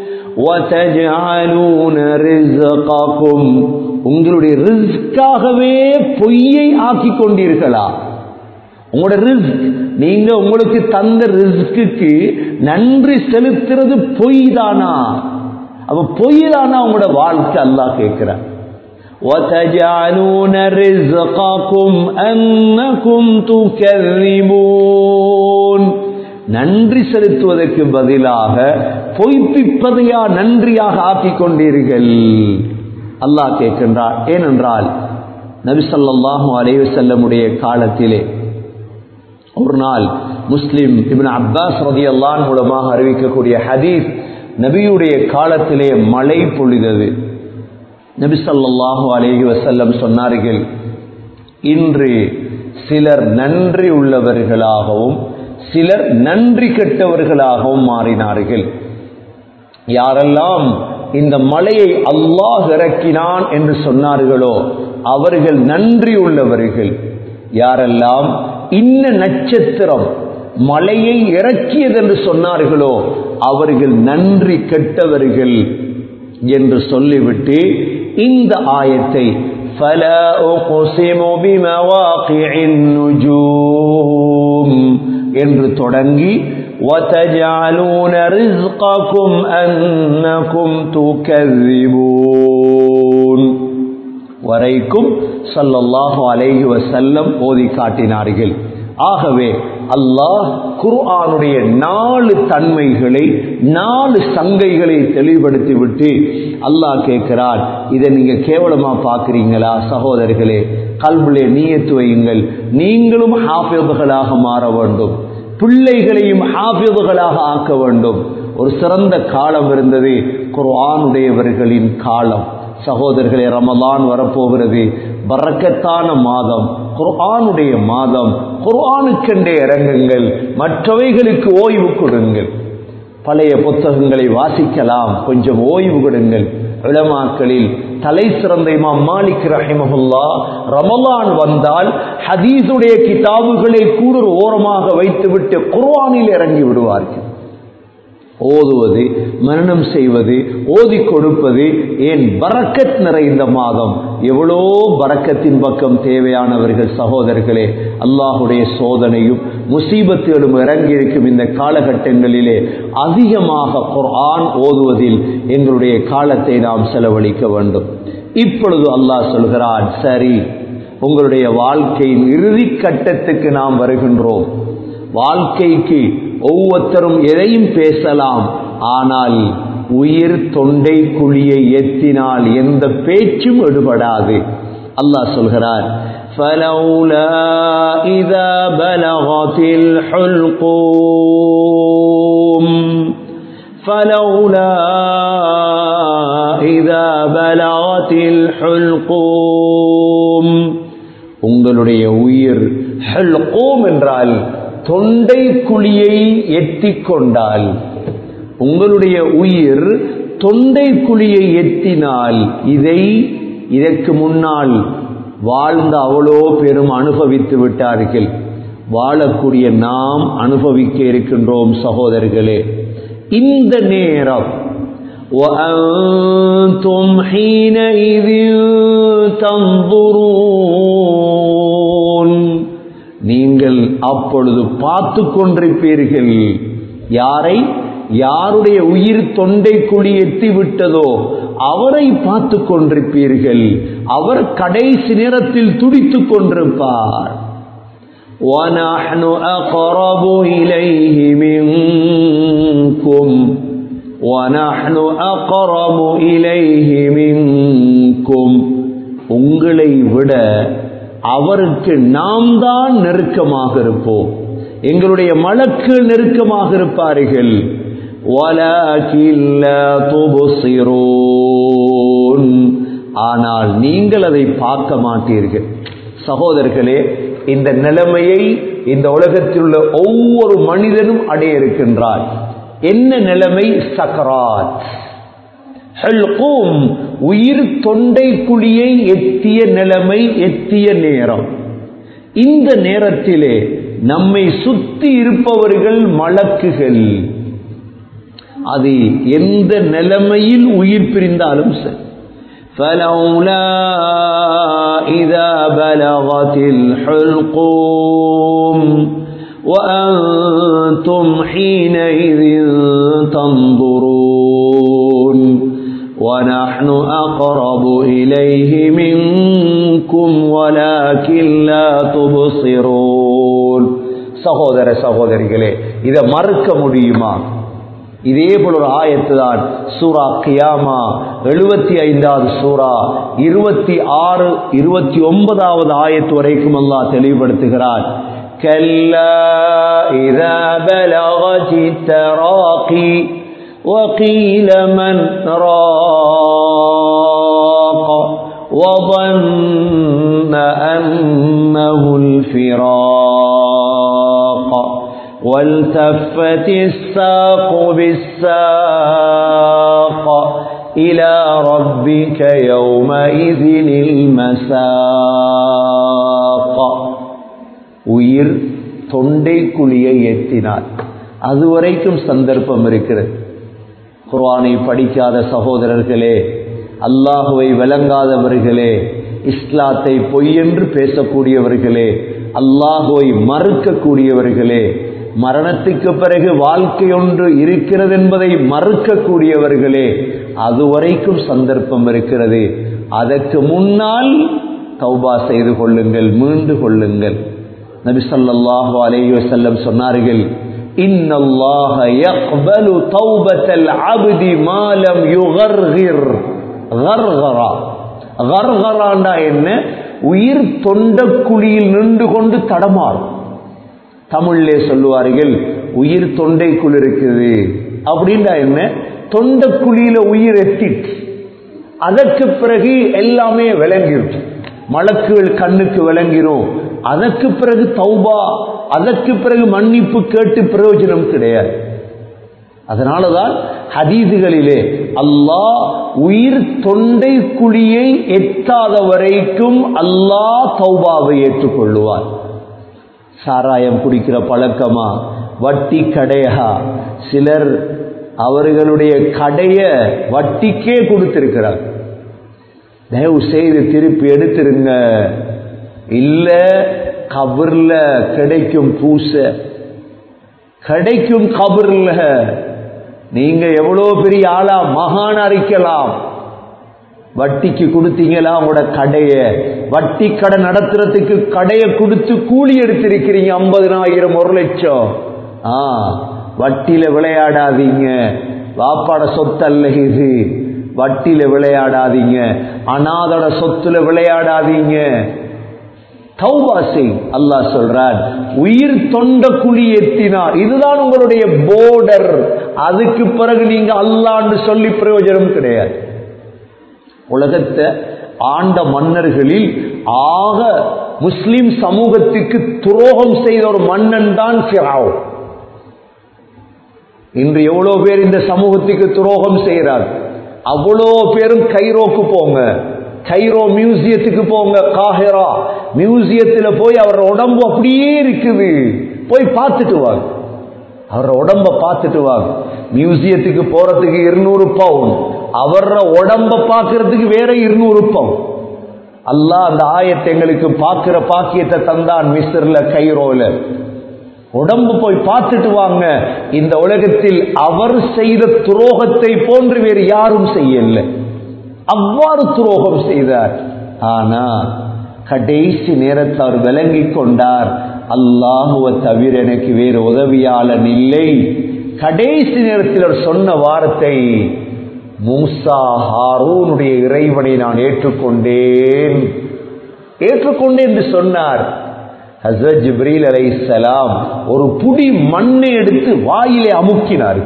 وتجعلون رزقكم உங்களுடைய ரிஸ்காகவே பொய்யை ஆக்கிக் கொண்டீர்களா உங்களோட ரிஸ்க் நீங்க உங்களுக்கு தந்த ரிஸ்க்கு நன்றி செலுத்துறது பொய் தானா அப்ப பொய் தானா உங்களோட வாழ்க்கை அல்லாஹ் கேட்கிறார் وتجعلون رزقكم أنكم تكذبون நன்றி செலுத்துவதற்கு பதிலாக பொய்ப்பிப்பதையா நன்றியாக ஆக்கிக் கொண்டீர்கள் அல்லாஹ் கேட்கின்றார் ஏனென்றால் நபிசல்லாஹு அலைவு செல்லமுடைய காலத்திலே ஒரு நாள் முஸ்லிம் இபின் அப்பாஸ் ரதி அல்லான் மூலமாக அறிவிக்கக்கூடிய ஹதீஸ் நபியுடைய காலத்திலே மழை பொழிதது நபி ஸல்லல்லாஹு அலைஹி வஸல்லம் சொன்னார்கள் இன்று சிலர் நன்றி உள்ளவர்களாகவும் சிலர் நன்றி கெட்டவர்களாகவும் மாறினார்கள் யாரெல்லாம் இந்த மலையை அல்லாஹ் இறக்கினான் என்று சொன்னார்களோ அவர்கள் நன்றி உள்ளவர்கள் யாரெல்லாம் இன்ன நட்சத்திரம் மலையை இறக்கியது என்று சொன்னார்களோ அவர்கள் நன்றி கெட்டவர்கள் என்று சொல்லிவிட்டு இந்த ஆயத்தை فلا أقسم بمواقع النجوم என்று தொடங்கி وتجعلون رزقكم أنكم تكذبون வரைக்கும் சல்லல்லாஹு அலைஹி வசல்லம் ஓதி காட்டினார்கள் ஆகவே அல்லாஹ் குர்ஆனுடைய நாலு தன்மைகளை நாலு சங்கைகளை தெளிவுபடுத்தி விட்டு அல்லாஹ் கேட்கிறான் இதை நீங்க கேவலமா பார்க்கிறீங்களா சகோதரர்களே கல்விலே நீயத்து வையுங்கள் நீங்களும் ஹாஃபிதுகளாக மாற வேண்டும் பிள்ளைகளையும் ஹாஃபிதுகளாக ஆக்க வேண்டும் ஒரு சிறந்த காலம் இருந்தது குர்ஆனுடையவர்களின் காலம் சகோதரர்களே ரமலான் வரப்போகிறது பறக்கத்தான மாதம் குர்ஆனுடைய மாதம் குர்ஆனுக்கென்றே இறங்குங்கள் மற்றவைகளுக்கு ஓய்வு கொடுங்கள் பழைய புத்தகங்களை வாசிக்கலாம் கொஞ்சம் ஓய்வு கொடுங்கள் இளமாக்களில் தலை சிறந்த இமாம் மாலிக் ரஹிமஹுல்லா ரமலான் வந்தால் ஹதீஸுடைய கிதாபுகளை கூட ஒரு ஓரமாக வைத்துவிட்டு குர்ஆனில் இறங்கி விடுவார்கள் ஓதுவது மரணம் செய்வது ஓதி கொடுப்பது ஏன் பரக்கத் நிறைந்த மாதம் எவ்வளோ பரக்கத்தின் பக்கம் தேவையானவர்கள் சகோதரர்களே அல்லாஹுடைய சோதனையும் முசீபத்துகளும் இறங்கியிருக்கும் இந்த காலகட்டங்களிலே அதிகமாக குர்ஆன் ஓதுவதில் எங்களுடைய காலத்தை நாம் செலவழிக்க வேண்டும் இப்பொழுது அல்லாஹ் சொல்கிறான் சரி உங்களுடைய வாழ்க்கையின் இறுதி கட்டத்துக்கு நாம் வருகின்றோம் வாழ்க்கைக்கு ஒவ்வொருத்தரும் எதையும் பேசலாம் ஆனால் உயிர் தொண்டை குழியை எத்தினால் எந்த பேச்சும் எடுபடாது அல்லாஹ் சொல்கிறார் فلولا إذا بلغت الحلقوم فلولا إذا بلغت الحلقوم உங்களுடைய உயிர் ஹல்கோம் என்றால் தொண்டை குழியை எட்டிக் கொண்டால் உங்களுடைய உயிர் தொண்டை குழியை எட்டினால் இதை இதற்கு முன்னால் வாழ்ந்த அவ்வளோ பெரும் அனுபவித்து விட்டார்கள் வாழக்கூடிய நாம் அனுபவிக்க இருக்கின்றோம் சகோதரர்களே இந்த நேரம் وأنتم حينئذ تنظرون நீங்கள் அப்பொழுது பார்த்து கொண்டிருப்பீர்கள் யாரை யாருடைய உயிர் தொண்டை குழி எட்டி விட்டதோ அவரை பார்த்து கொண்டிருப்பீர்கள் அவர் கடைசி நேரத்தில் துடித்துக் கொண்டிருப்பார் وَنَحْنُ أَقْرَبُ إِلَيْهِ مِنكُمْ وَنَحْنُ أَقْرَبُ إِلَيْهِ مِنكُمْ உங்களை விட அவருக்கு நாம் தான் நெருக்கமாக இருப்போம் எங்களுடைய மலக்கு நெருக்கமாக இருப்பார்கள் وَلَكِنْ لَا تُبْصِرُونَ ஆனால் நீங்கள் அதை பார்க்க மாட்டீர்கள் சகோதரர்களே இந்த நிலைமையை இந்த உலகத்தில் உள்ள ஒவ்வொரு மனிதனும் அடைய இருக்கின்றார் என்ன நிலைமை சக்கராத் ஹல்கூம் உயிர் தொண்டை குழியை எத்திய நிலைமை எத்திய நேரம் இந்த நேரத்திலே நம்மை சுத்தி இருப்பவர்கள் மலக்குகள் அது எந்த நிலைமையில் உயிர் பிரிந்தாலும் சரி فلولا إذا بلغت الحلقوم وأنتم حينئذ تنظرون ونحن أقرب إليه منكم ولكن لا تبصرون சகோதர சகோதரிகளே இதை மறுக்க முடியுமா இதே போல ஒரு ஆயத்து தான் சூரா கியாமா எழுபத்தி ஐந்தாவது சூரா இருபத்தி ஆறு இருபத்தி ஒன்பதாவது ஆயத்து வரைக்கும் அல்லாஹ் தெளிவுபடுத்துகிறார் كلا إذا بلغت التراقي وقيل من راق وظن أنه الفراق والتفت الساق بالساق إلى ربك يومئذ المساق உயிர் தொண்டை குழியை எத்தினார் அதுவரைக்கும் சந்தர்ப்பம் இருக்கிறது குர்ஆனை படிக்காத சகோதரர்களே அல்லாஹுவை விளங்காதவர்களே இஸ்லாத்தை பொய்யென்று பேசக்கூடியவர்களே அல்லாஹுவை மறுக்கக்கூடியவர்களே மரணத்துக்கு பிறகு வாழ்க்கை ஒன்று இருக்கிறது என்பதை மறுக்கக்கூடியவர்களே அதுவரைக்கும் சந்தர்ப்பம் இருக்கிறது அதற்கு முன்னால் தௌபா செய்து கொள்ளுங்கள் மீண்டு கொள்ளுங்கள் நபி ஸல்லல்லாஹு அலைஹி வஸல்லம் சொன்னார்கள் இன்னல்லாஹ யக்பலு தௌபத்தல் அப்தி மா லம் யுகர்கிர் கர்கரா கர்கராண்டா என்ன உயிர் தொண்டக்குழியில் நின்று கொண்டு தடமாறும் தமிழ்லே சொல்லுவார்கள் உயிர் தொண்டைக்குள் இருக்குது அப்படின்னா என்ன தொண்டக்குழியில உயிர் எத்திட்டு அதற்கு பிறகு எல்லாமே விளங்கிடும் மலக்குகள் கண்ணுக்கு விளங்கிரும் அதற்கு பிறகு தௌபா அதற்கு பிறகு மன்னிப்பு கேட்டு பிரயோஜனம் கிடையாது அதனாலதான் ஹதீதுகளிலே அல்லாஹ் உயிர் தொண்டை குழியை எட்டாத வரைக்கும் அல்லாஹ் தௌபாவை ஏற்றுக்கொள்ளுவார் சாராயம் குடிக்கிற பழக்கமா வட்டி கடையா சிலர் அவர்களுடைய கடைய வட்டிக்கே கொடுத்திருக்கிறார் தயவு செய்து திருப்பி எடுத்துருங்க இல்ல கபர்ல கிடைக்கும் பூசை கிடைக்கும் கபர்ல நீங்க எவ்வளவு பெரிய ஆளா மகான் அறிக்கலாம் வட்டிக்கு கொடுத்தீங்களா உங்களோட கடைய வட்டி கடை நடத்துறதுக்கு கடையை கொடுத்து கூலி எடுத்திருக்கிறீங்க ஐம்பதுனாயிரம் ஒரு லட்சம் ஆ வட்டியில விளையாடாதீங்க வாப்பாட சொத்து அல்ல இது வட்டியில விளையாடாதீங்க அனாதோட சொத்துல விளையாடாதீங்க தௌபா செய் அல்லாஹ் சொல்றார் உயிர் தொண்ட குழி எத்தினார் இதுதான் உங்களுடைய போர்டர் அதுக்கு பிறகு நீங்க அல்லான்னு சொல்லி பிரயோஜனம் கிடையாது உலகத்தை ஆண்ட மன்னர்களில் ஆக முஸ்லிம் சமூகத்துக்கு துரோகம் செய்த ஒரு மன்னன் தான் ஃபிரௌன் இன்று எவ்வளவு பேர் இந்த சமூகத்துக்கு துரோகம் செய்கிறார் அவ்வளோ பேரும் கைரோக்கு போங்க கைரோ மியூசியத்துக்கு போங்க காஹிரா மியூசியத்துல போய் அவர் உடம்பு அப்படியே இருக்குது போய் பார்த்துட்டு வாங்க அவர் உடம்ப பார்த்துட்டு வாங்க மியூசியத்துக்கு போறதுக்கு இருநூறு பவுன் அவர உடம்ப பார்க்கறதுக்கு வேற இருநூறு பவுன் அல்லாஹ் அந்த ஆயத்தை எங்களுக்கு பார்க்கிற பாக்கியத்தை தந்தான் மிஸ்ர்ல கைரோல உடம்பு போய் பார்த்துட்டு வாங்க இந்த உலகத்தில் அவர் செய்த துரோகத்தை போன்று வேறு யாரும் செய்யல அவ்வாறு துரோகம் செய்தார் ஆனா கடைசி நேரத்தில் அவர் விளங்கிக் கொண்டார் அல்லாஹுவ தவிர எனக்கு வேறு உதவியாளன் இல்லை கடைசி நேரத்தில் அவர் சொன்ன வார்த்தை மூசா ஹாரூனுடைய இறைவனை நான் ஏற்றுக்கொண்டேன் ஏற்றுக்கொண்டேன் என்று சொன்னார் ஹசரத் ஜிப்ரீல் அலைஹிஸ்ஸலாம் ஒரு புடி மண்ணை எடுத்து வாயிலே அமுக்கினார்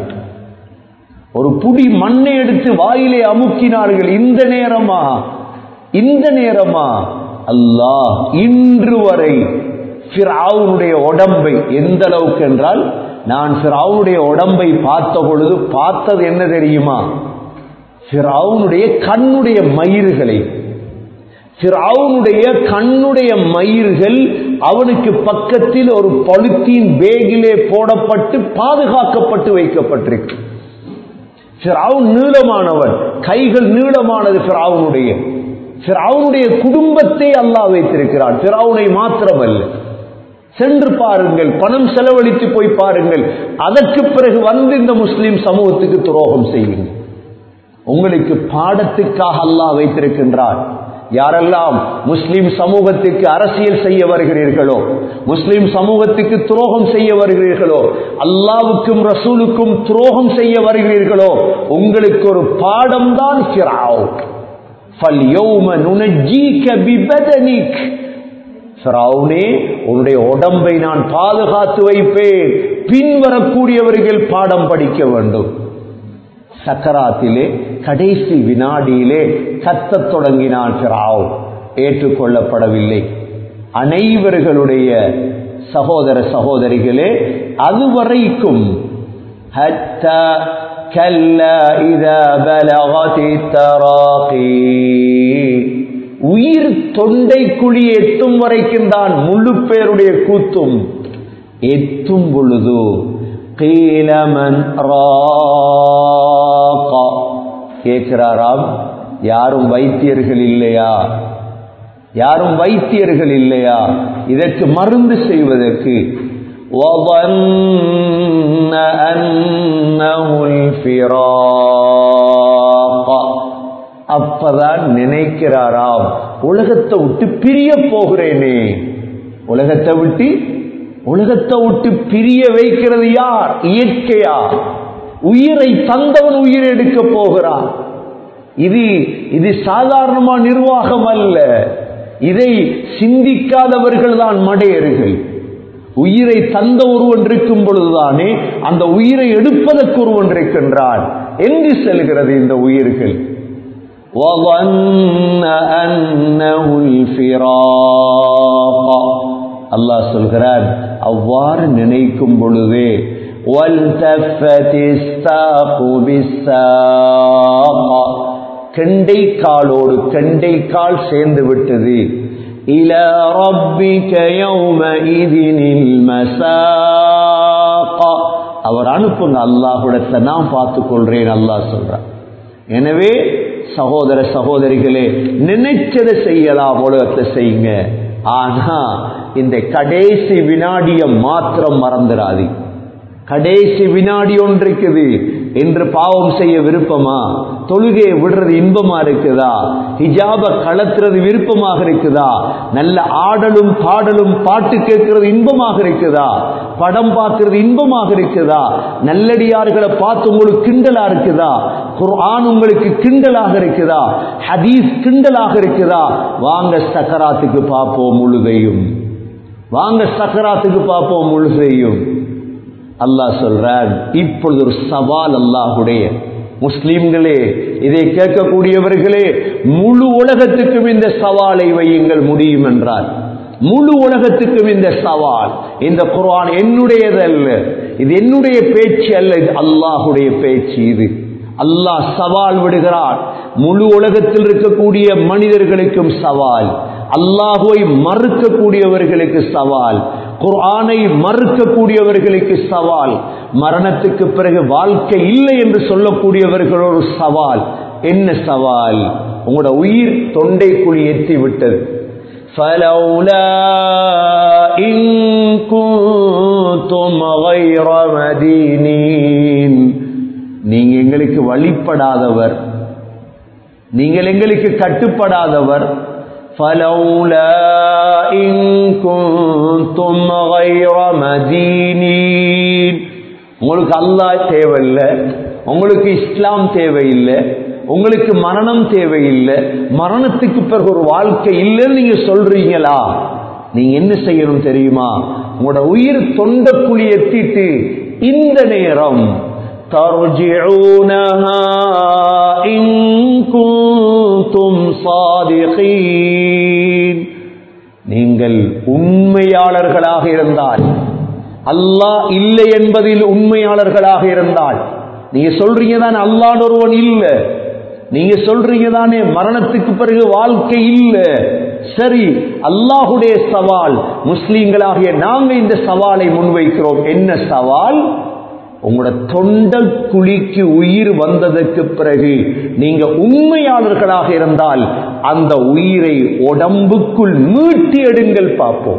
ஒரு புடி மண்ணை எடுத்து வாயிலே அமுக்கினார்கள் இந்த நேரமா இந்த நேரமா அல்லாஹ் இன்று வரை ஃபிரௌனுடைய உடம்பை எந்த அளவுக்கு என்றால் நான் ஃபிரௌனுடைய உடம்பை பார்த்த பொழுது பார்த்தது என்ன தெரியுமா ஃபிரௌனுடைய கண்ணுடைய மயிர்களை ஃபிரௌனுடைய கண்ணுடைய மயிர்கள் அவனுக்கு பக்கத்தில் ஒரு பழுத்தீன் பேகிலே போடப்பட்டு பாதுகாக்கப்பட்டு வைக்கப்பட்டிருக்கு ஃபிரௌன் நீளமானவன் கைகள் நீளமானது ஃபிரௌனுடைய ஃபிரௌனுடைய குடும்பத்தை அல்லாஹ் வைத்திருக்கிறான் ஃபிரௌனை மாத்திரமல்ல சென்று பாருங்கள் பணம் செலவழித்து போய் பாருங்கள் அதற்கு பிறகு வந்து இந்த முஸ்லிம் சமூகத்துக்கு துரோகம் செய்யுங்கள் உங்களுக்கு பாடத்துக்காக அல்லாஹ் வைத்திருக்கின்றார் யாரெல்லாம் முஸ்லிம் சமூகத்துக்கு அரசியல் செய்ய வருகிறீர்களோ முஸ்லிம் சமூகத்துக்கு துரோகம் செய்ய வருகிறீர்களோ அல்லாவுக்கும் ரசூலுக்கும் துரோகம் செய்ய வருகிறீர்களோ உங்களுக்கு ஒரு பாடம் தான் உன்னுடைய உடம்பை நான் பாதுகாத்து வைப்பேன் பின்வரக்கூடியவர்கள் பாடம் படிக்க வேண்டும் சக்கராத்திலே கடைசி வினாடியிலே கத்தத் தொடங்கினான் பிராவ் ஏற்றுக்கொள்ளப்படவில்லை அனைவர்களுடைய சகோதர சகோதரிகளே அதுவரைக்கும் உயிர் தொண்டை குழி எட்டும் வரைக்கும் தான் முழு பேருடைய கூத்தும் எத்தும் பொழுது கீழமன் கேட்கிறாராம் யாரும் வைத்தியர்கள் இல்லையா யாரும் வைத்தியர்கள் இல்லையா இதற்கு மருந்து செய்வதற்கு அப்பதான் நினைக்கிறாராம் உலகத்தை விட்டு பிரிய போகிறேனே உலகத்தை விட்டு உலகத்தை விட்டு பிரிய வைக்கிறது யார் இயற்கையா உயிரை தந்தவன் உயிரை எடுக்க போகிறான் இது இது சாதாரணமா நிர்வாகம் அல்ல இதை சிந்திக்காதவர்கள் தான் மடையர்கள் உயிரை தந்த ஒருவன் இருக்கும் பொழுதுதானே அந்த உயிரை எடுப்பதற்கு ஒருவன் இருக்கின்றான் எங்கு செல்கிறது இந்த உயிர்கள் அல்லாஹ் சொல்கிறார் அவ்வாறு நினைக்கும் பொழுதே கெண்டை காலோடு கெண்டை கால் சேர்ந்து விட்டது இல ரப்பிக யௌமஇதினில் மசாக அவர் அனுப்புங்க அல்லாஹுடத்தை நான் பார்த்துக் கொள்றேன் அல்லாஹ் சொல்றான் எனவே சகோதர சகோதரிகளே நினைச்சதை செய்யலாம் உலகத்தை செய்யுங்க ஆனா இந்த கடைசி வினாடிய மாத்திரம் மறந்துடாது கடைசி வினாடி ஒன்று இருக்குது என்று பாவம் செய்ய விருப்பமா தொழுகையை விடுறது இன்பமா இருக்குதா ஹிஜாப கலத்துறது விருப்பமாக இருக்குதா நல்ல ஆடலும் பாடலும் பாட்டு கேட்கிறது இன்பமாக இருக்குதா படம் பார்க்கிறது இன்பமாக இருக்குதா நல்லடியார்களை பார்த்து உங்களுக்கு கிண்டலா இருக்குதா குர்ஆன் உங்களுக்கு கிண்டலாக இருக்குதா ஹதீஸ் கிண்டலாக இருக்குதா வாங்க சக்கராத்துக்கு பார்ப்போம் முழுதையும் வாங்க சக்கராத்துக்கு பார்ப்போம் முழுதையும் அல்லாஹ் சொல்றார் இப்பொழுது ஒரு சவால் அல்லாஹுடைய முஸ்லிம்களே இதை கேட்கக்கூடியவர்களே முழு உலகத்துக்கும் இந்த சவாலை வையுங்கள் முடியும் என்றார் முழு உலகத்துக்கும் இந்த சவால் இந்த குர்ஆன் என்னுடையது அல்ல இது என்னுடைய பேச்சு அல்ல இது அல்லாஹுடைய பேச்சு இது அல்லாஹ் சவால் விடுகிறார் முழு உலகத்தில் இருக்கக்கூடிய மனிதர்களுக்கும் சவால் அல்லாஹுவை மறுக்கக்கூடியவர்களுக்கு சவால் குர்ஆனை மறுக்கக்கூடியவர்களுக்கு சவால் மரணத்துக்கு பிறகு வாழ்க்கை இல்லை என்று சொல்லக்கூடியவர்கள் ஒரு சவால் என்ன சவால் உங்களோட உயிர் தொண்டைக்குழி எத்தி விட்டது فلولا إن كنتم غير مدينين நீங்க எங்களுக்கு வழிபடாதவர் நீங்கள் எங்களுக்கு கட்டுப்படாதவர் فلولا إن كنتم غير مدينين உங்களுக்கு அல்லாஹ் தேவையில்லை உங்களுக்கு இஸ்லாம் தேவையில்லை உங்களுக்கு மரணம் தேவையில்லை மரணத்துக்கு பிறகு ஒரு வாழ்க்கை இல்லைன்னு நீங்க சொல்றீங்களா நீங்க என்ன செய்யணும் தெரியுமா உங்களோட உயிர் தொண்ட குழி எத்திட்டு இந்த நேரம் ترجعونها إن كنتم صادقين நீங்கள் உண்மையாளர்களாக இருந்தால் அல்லாஹ் இல்லை என்பதில் உண்மையாளர்களாக இருந்தால் நீங்க சொல்றீங்க தானே அல்லாஹ் ஒருவன் இல்ல நீங்க சொல்றீங்க தானே மரணத்துக்கு பிறகு வாழ்க்கை இல்ல சரி அல்லாஹுடைய சவால் முஸ்லீம்களாகிய நாங்க இந்த சவாலை முன்வைக்கிறோம் என்ன சவால் உங்களோட தொண்ட குழிக்கு உயிர் வந்ததற்கு பிறகு நீங்க உண்மையாளர்களாக இருந்தால் அந்த உயிரை உடம்புக்குள் மீட்டி எடுங்கள் பார்ப்போம்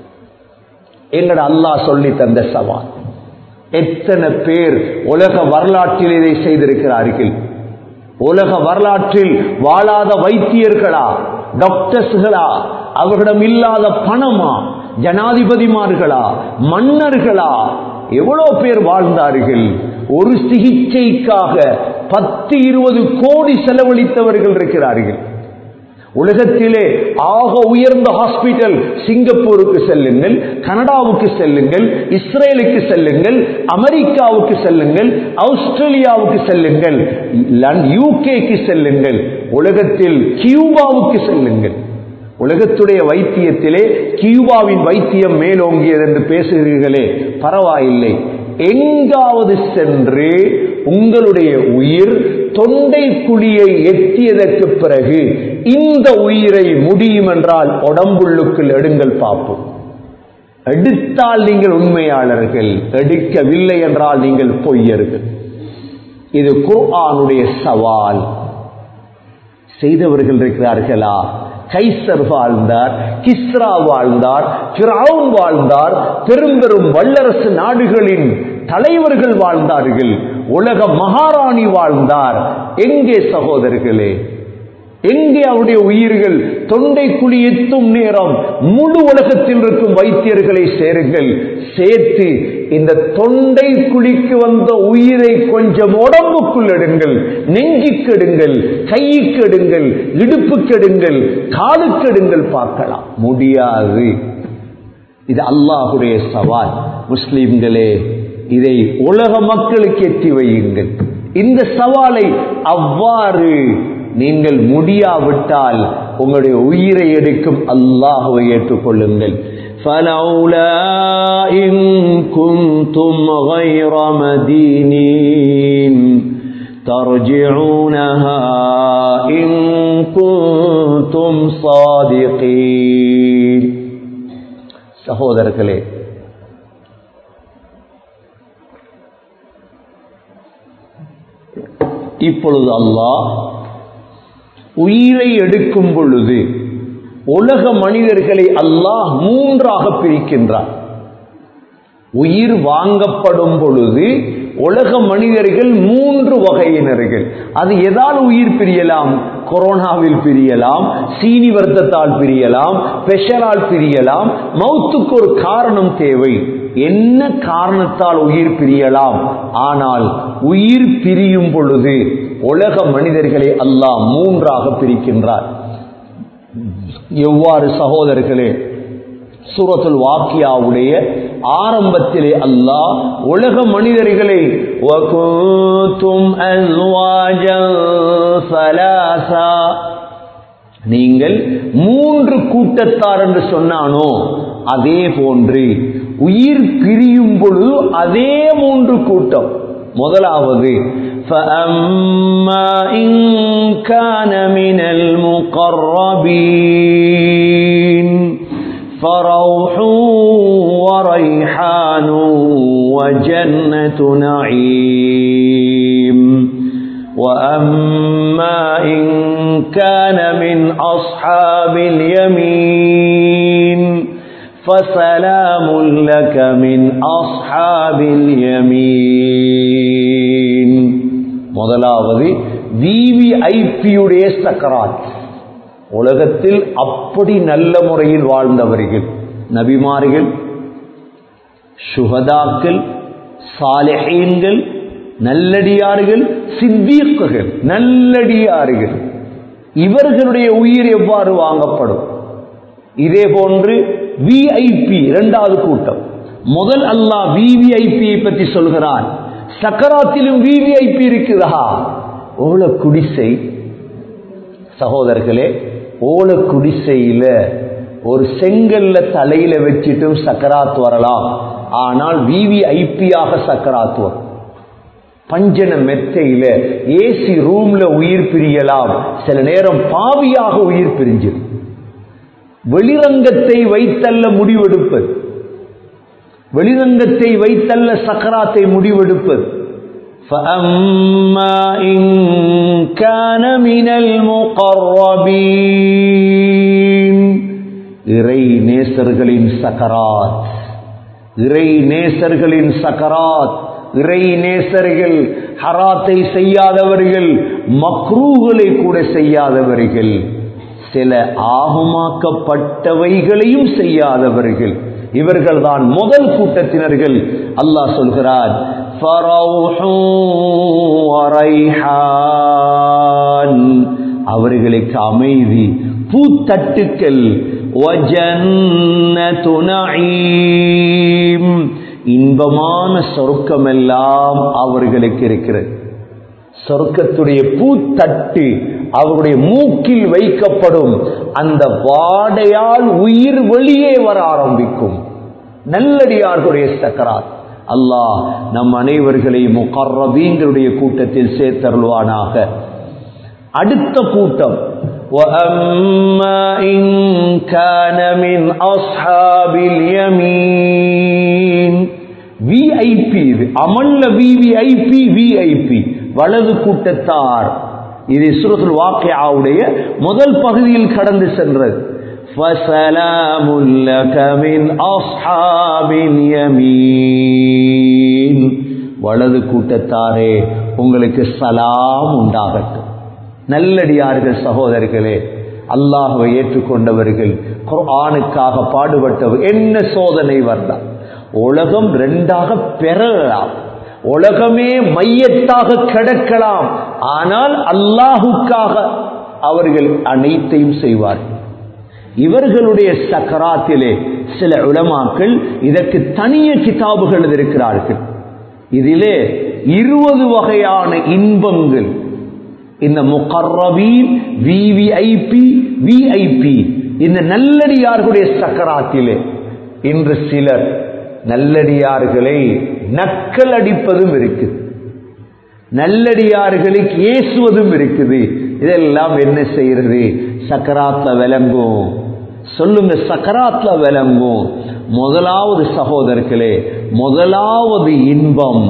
எங்கட அல்லாஹ் சொல்லி தந்த சவால் எத்தனை பேர் உலக வரலாற்றில் இதை செய்திருக்கிறார்கள் உலக வரலாற்றில் வாழாத வைத்தியர்களா டாக்டர்ஸ்களா அவர்களிடம் இல்லாத பணமா ஜனாதிபதிமார்களா மன்னர்களா எவ்வளவு பேர் வாழ்ந்தார்கள் ஒரு சிகிச்சைக்காக பத்து இருபது கோடி செலவழித்தவர்கள் இருக்கிறார்கள் உலகத்திலே ஆக உயர்ந்த ஹாஸ்பிட்டல் சிங்கப்பூருக்கு செல்லுங்கள் கனடாவுக்கு செல்லுங்கள் இஸ்ரேலுக்கு செல்லுங்கள் அமெரிக்காவுக்கு செல்லுங்கள் ஆஸ்திரேலியாவுக்கு செல்லுங்கள் யூகேக்கு செல்லுங்கள் உலகத்தில் கியூபாவுக்கு செல்லுங்கள் உலகத்துடைய வைத்தியத்திலே கியூபாவின் வைத்தியம் மேலோங்கியது என்று பேசுகிறீர்களே பரவாயில்லை எங்காவது சென்று உங்களுடைய உயிர் தொண்டை குழியை எத்தியதற்கு பிறகு இந்த உயிரை முடியும் என்றால் உடம்புள்ளுக்குள் எடுங்கள் பார்ப்போம் எடுத்தால் நீங்கள் உண்மையாளர்கள் எடுக்கவில்லை என்றால் நீங்கள் பொய்யர்கள் இது குர்ஆனுடைய சவால் செய்தவர்கள் இருக்கிறார்களா கைசர் வாழ்ந்தார் கிஸ்ரா வாழ்ந்தார் ஃபிரௌன் வாழ்ந்தார் பெரும் பெரும் வல்லரசு நாடுகளின் தலைவர்கள் வாழ்ந்தார்கள் உலக மகாராணி வாழ்ந்தார் எங்கே சகோதரர்களே எங்கே அவருடைய உயிர்கள் தொண்டை குழி எத்தும் நேரம் முழு உலகத்தில் இருக்கும் வைத்தியர்களை சேருங்கள் சேர்த்து இந்த தொண்டை குழிக்கு வந்த உயிரை கொஞ்சம் உடம்புக்குள் எடுங்கள் நெஞ்சுக்கு எடுங்கள் கைக்கு எடுங்கள் இடுப்புக்கு எடுங்கள் காலுக்கு எடுங்கள் பார்க்கலாம் முடியாது இது அல்லாஹுடைய சவால் முஸ்லிம்களே இதை உலக மக்களுக்கு எத்தி வையுங்கள் இந்த சவாலை அவ்வாறு நீங்கள் முடியாவிட்டால் உங்களுடைய உயிரை எடுக்கும் அல்லாஹுவை ஏற்றுக்கொள்ளுங்கள் فلولا إن كنتم غير مدينين ترجعونها إن كنتم صادقين சகோதரர்களே இப்பொழுது அல்லாஹ் உயிரை எடுக்கும் பொழுது உலக மனிதர்களை அல்லாஹ் மூன்றாக பிரிக்கின்றார் உயிர் வாங்கப்படும் பொழுது உலக மனிதர்கள் மூன்று வகையினர்கள் அது எதால் உயிர் பிரியலாம் கொரோனாவில் பிரியலாம் சீனி வருத்தத்தால் பிரியலாம் பெஷரால் பிரியலாம் மௌத்துக்கு ஒரு காரணம் தேவை என்ன காரணத்தால் உயிர் பிரியலாம் ஆனால் உயிர் பிரியும் பொழுது உலக மனிதர்களை அல்லாஹ் மூன்றாக பிரிக்கின்றார் எவ்வாறு சகோதரர்களே சூரத்துல் வாக்கியாவுடைய ஆரம்பத்திலே அல்லாஹ் உலக மனிதர்களை وَكُنتُمْ أَزْوَاجًا ثَلَاثًا நீங்கள் மூன்று கூட்டத்தார் என்று சொன்னானோ அதே போன்று உயிர் பிரியும் பொழுது அதே மூன்று கூட்டம் முதலாவது فَأَمَّا إِن كَانَ مِنَ الْمُقَرَّبِينَ فروح وريحان وجنة نعيم وأما إن كان من أصحاب اليمين فسلام لك من أصحاب اليمين முதலாவது விவிஐபியுடைய சக்கராத் உலகத்தில் அப்படி நல்ல முறையில் வாழ்ந்தவர்கள் நபிமார்கள் சுகதாக்கள் சாலிஹீன்கள் நல்லடியார்கள் சித்தீக்குகள் நல்லடியார்கள் இவர்களுடைய உயிர் எவ்வாறு வாங்கப்படும் இதே போன்று விஐபி இரண்டாவது கூட்டம் முதல் அல்லாஹ் விவிஐபியை பற்றி சொல்கிறான் சக்கராத்திலும் விவிஐபி இருக்குதா ஓல குடிசை சகோதரர்களே ஓல குடிசையில ஒரு செங்கல்ல தலையில வச்சிட்டும் சக்கராத் வரலாம் ஆனால் விவிஐபியாக சக்கராத் வரும் பஞ்சன மெத்தையில ஏசி ரூம்ல உயிர் பிரியலாம் சில நேரம் பாவியாக உயிர் பிரிஞ்சு வெளிரங்கத்தை வைத்தல்ல முடிவெடுப்பது வெளிரங்கத்தை வைத்தல்ல சக்கராத்தை முடிவெடுப்பது فأما إن كان من المقربين இறை நேசர்களின் சக்கராத் இறை நேசர்களின் சக்கராத் இறை நேசர்கள் ஹராத்தை செய்யாதவர்கள் மக்ரூகளை கூட செய்யாதவர்கள் சில ஆகுமாக்கப்பட்டவைகளையும் செய்யாதவர்கள் இவர்கள்தான் முதல் கூட்டத்தினர்கள் அல்லாஹ் சொல்கிறார் அவர்களுக்கு அமைதி பூத்தட்டுக்கள் இன்பமான சொர்க்கமெல்லாம் அவர்களுக்கு இருக்கிறது சொர்க்கத்துடைய பூத்தட்டு அவருடைய மூக்கில் வைக்கப்படும் அந்த வாடையால் உயிர் வெளியே வர ஆரம்பிக்கும் நல்லடியார்களுடைய சக்கராத் அல்லாஹ் நம் அனைவர்களையும் முகர்ரபீங்களுடைய கூட்டத்தில் சேர்த்தருள்வானாக அடுத்த கூட்டம் وَأَمَّا إِن كَانَ مِنْ أَصْحَابِ الْيَمِينِ VIP இது அமல்ல VVIP VIP வலது கூட்டத்தார் இது சூரத்துல் வாக்கியாவுடைய முதல் பகுதியில் கடந்து சென்றது فَسَلَامٌ لَكَ مِنْ أَصْحَابِ الْيَمِينِ வலது கூட்டத்தாரே உங்களுக்கு சலாம் உண்டாகட்டும் நல்லடியார்கள் சகோதரர்களே அல்லாஹுவை ஏற்றுக்கொண்டவர்கள் குர்ஆனுக்காக பாடுபட்டவர் என்ன சோதனை வரலாம் உலகம் ரெண்டாக பெறலாம் உலகமே மையத்தாக கிடக்கலாம் ஆனால் அல்லாஹுக்காக அவர்கள் அனைத்தையும் செய்வார்கள் இவர்களுடைய சக்கராத்திலே சில உலமாக்கள் இதற்கு தனிய கிதாபுகள் இருக்கிறார்கள் இதிலே இருபது வகையான இன்பங்கள் இந்த முகர்ரபீன் விவிஐபி விஐபி இந்த நல்லடியார்களுடைய சக்கராத்திலே இன்று சிலர் நல்லடியார்களை நக்கல் அடிப்பதும் இருக்குது நல்லடியார்களுக்கு ஏசுவதும் இருக்குது இதெல்லாம் என்ன செய்யறது சக்கராத்ல விளங்கும் சொல்லுங்க சக்கராத்ல விளங்கும் முதலாவது சகோதரர்களே முதலாவது இன்பம்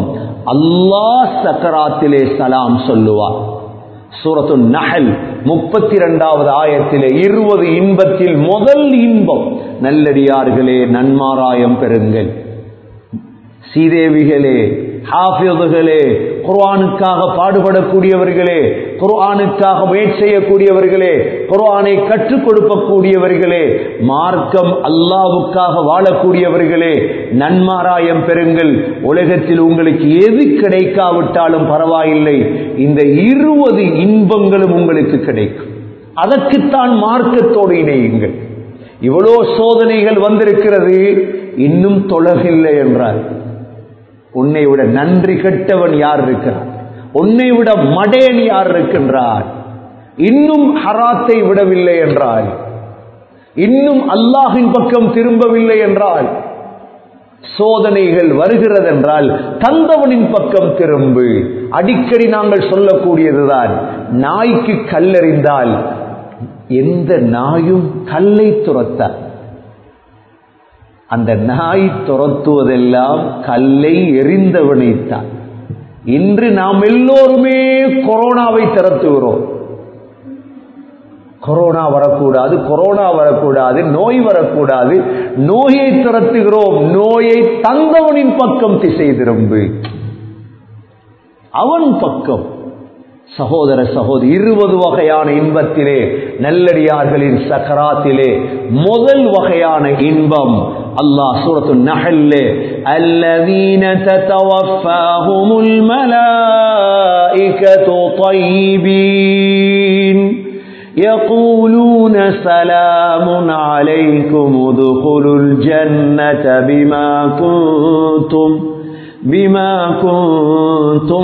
அல்லாஹ் சக்கராத்திலே சலாம் சொல்லுவார் சூரத்து நஹல் முப்பத்தி இரண்டாவது ஆயத்திலே இருபது இன்பத்தில் முதல் இன்பம் நல்லடியார்களே நன்மாராயம் பெறுங்கள் சீதேவிகளே ஹாஃபியதுகளே குர்ஆனுக்காக பாடுபடக்கூடியவர்களே குர்ஆனுக்காக முயற்சி செய்யக்கூடியவர்களே குர்ஆனை கற்றுக் கொடுக்கக்கூடியவர்களே மார்க்கம் அல்லாவுக்காக வாழக்கூடியவர்களே நன்மாராயம் பெறுங்கள் உலகத்தில் உங்களுக்கு எது கிடைக்காவிட்டாலும் பரவாயில்லை இந்த இருபது இன்பங்களும் உங்களுக்கு கிடைக்கும் அதற்குத்தான் மார்க்கத்தோடு இணையுங்கள் இவ்வளோ சோதனைகள் வந்திருக்கிறது இன்னும் தொழகில்லை என்றார் உன்னை விட நன்றி கெட்டவன் யார் இருக்கிறார் உன்னை விட மடேன் யார் இருக்கின்றார் இன்னும் ஹராத்தை விடவில்லை என்றால் இன்னும் அல்லாஹின் பக்கம் திரும்பவில்லை என்றால் சோதனைகள் வருகிறதென்றால் தந்தவனின் பக்கம் திரும்பு அடிக்கடி நாங்கள் சொல்லக்கூடியதுதான் நாய்க்கு கல்லெறிந்தால் எந்த நாயும் கல்லை துரத்த அந்த நாய் துரத்துவதெல்லாம் கல்லை எரிந்தவனைத்தான் இன்று நாம் எல்லோருமே கொரோனாவை திரத்துகிறோம் கொரோனா வரக்கூடாது கொரோனா வரக்கூடாது நோய் வரக்கூடாது நோயை திரத்துகிறோம் நோயை தந்தவனின் பக்கம் திசை திரும்பு அவன் பக்கம் சகோதர சகோதரி இருபது வகையான இன்பத்திலே நல்லடியார்களின் சக்கராத்திலே முதல் வகையான இன்பம் அல்லாஹ் சூரத்து நஹல்லே அல்லதீன தத்தவஃபாஹுமுல் மலாயிகத்து طيبين يقولون سلام عليكم ادخلوا الجنة بما كنتم بما كنتم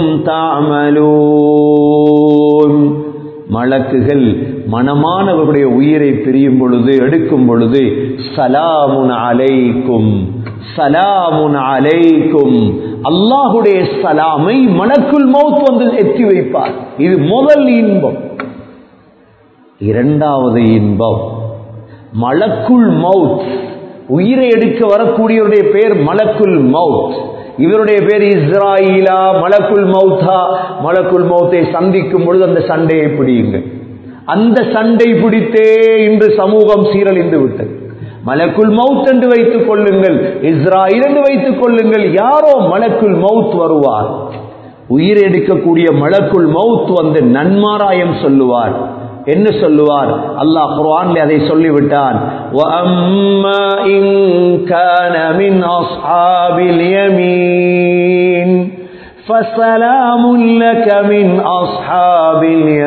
تعملون மலக்குகள் மனமானவர்களுடைய உயிரை பிரியும் பொழுது எடுக்கும் பொழுது சலாமுன் அலைக்கும் சலாமுன் அலைக்கும் அல்லாஹுடைய சலாமை மலக்குள் மௌத் வந்து எத்தி வைப்பார் இது முதல் இன்பம் இரண்டாவது இன்பம் மலக்குள் மவுத் உயிரை எடுக்க வரக்கூடியவருடைய பெயர் மலக்குல் மவுத் இவருடைய பேர் இஸ்ராயிலா மலக்குல் மௌத்தா மலக்குல் மௌத்தை சந்திக்கும் பொழுது அந்த சண்டையை பிடியுங்க அந்த சண்டை பிடித்தே இன்று சமூகம் சீரழிந்து விட்டது மலக்குல் மவுத் என்று வைத்துக் கொள்ளுங்கள் இஸ்ராயில் என்று வைத்துக் கொள்ளுங்கள் யாரோ மலக்குல் மவுத் வருவார் உயிர் எடுக்கக்கூடிய மலக்குல் மவுத் வந்து நன்மாராயம் சொல்லுவார் என்ன சொல்லுவார் அல்லாஹ் குர்ஆன்ல அதை சொல்லிவிட்டான் وَأَمَّا إِن كَانَ مِنْ أَصْحَابِ الْيَمِينِ فَسَلَامٌ لَكَ مِنْ أَصْحَابِ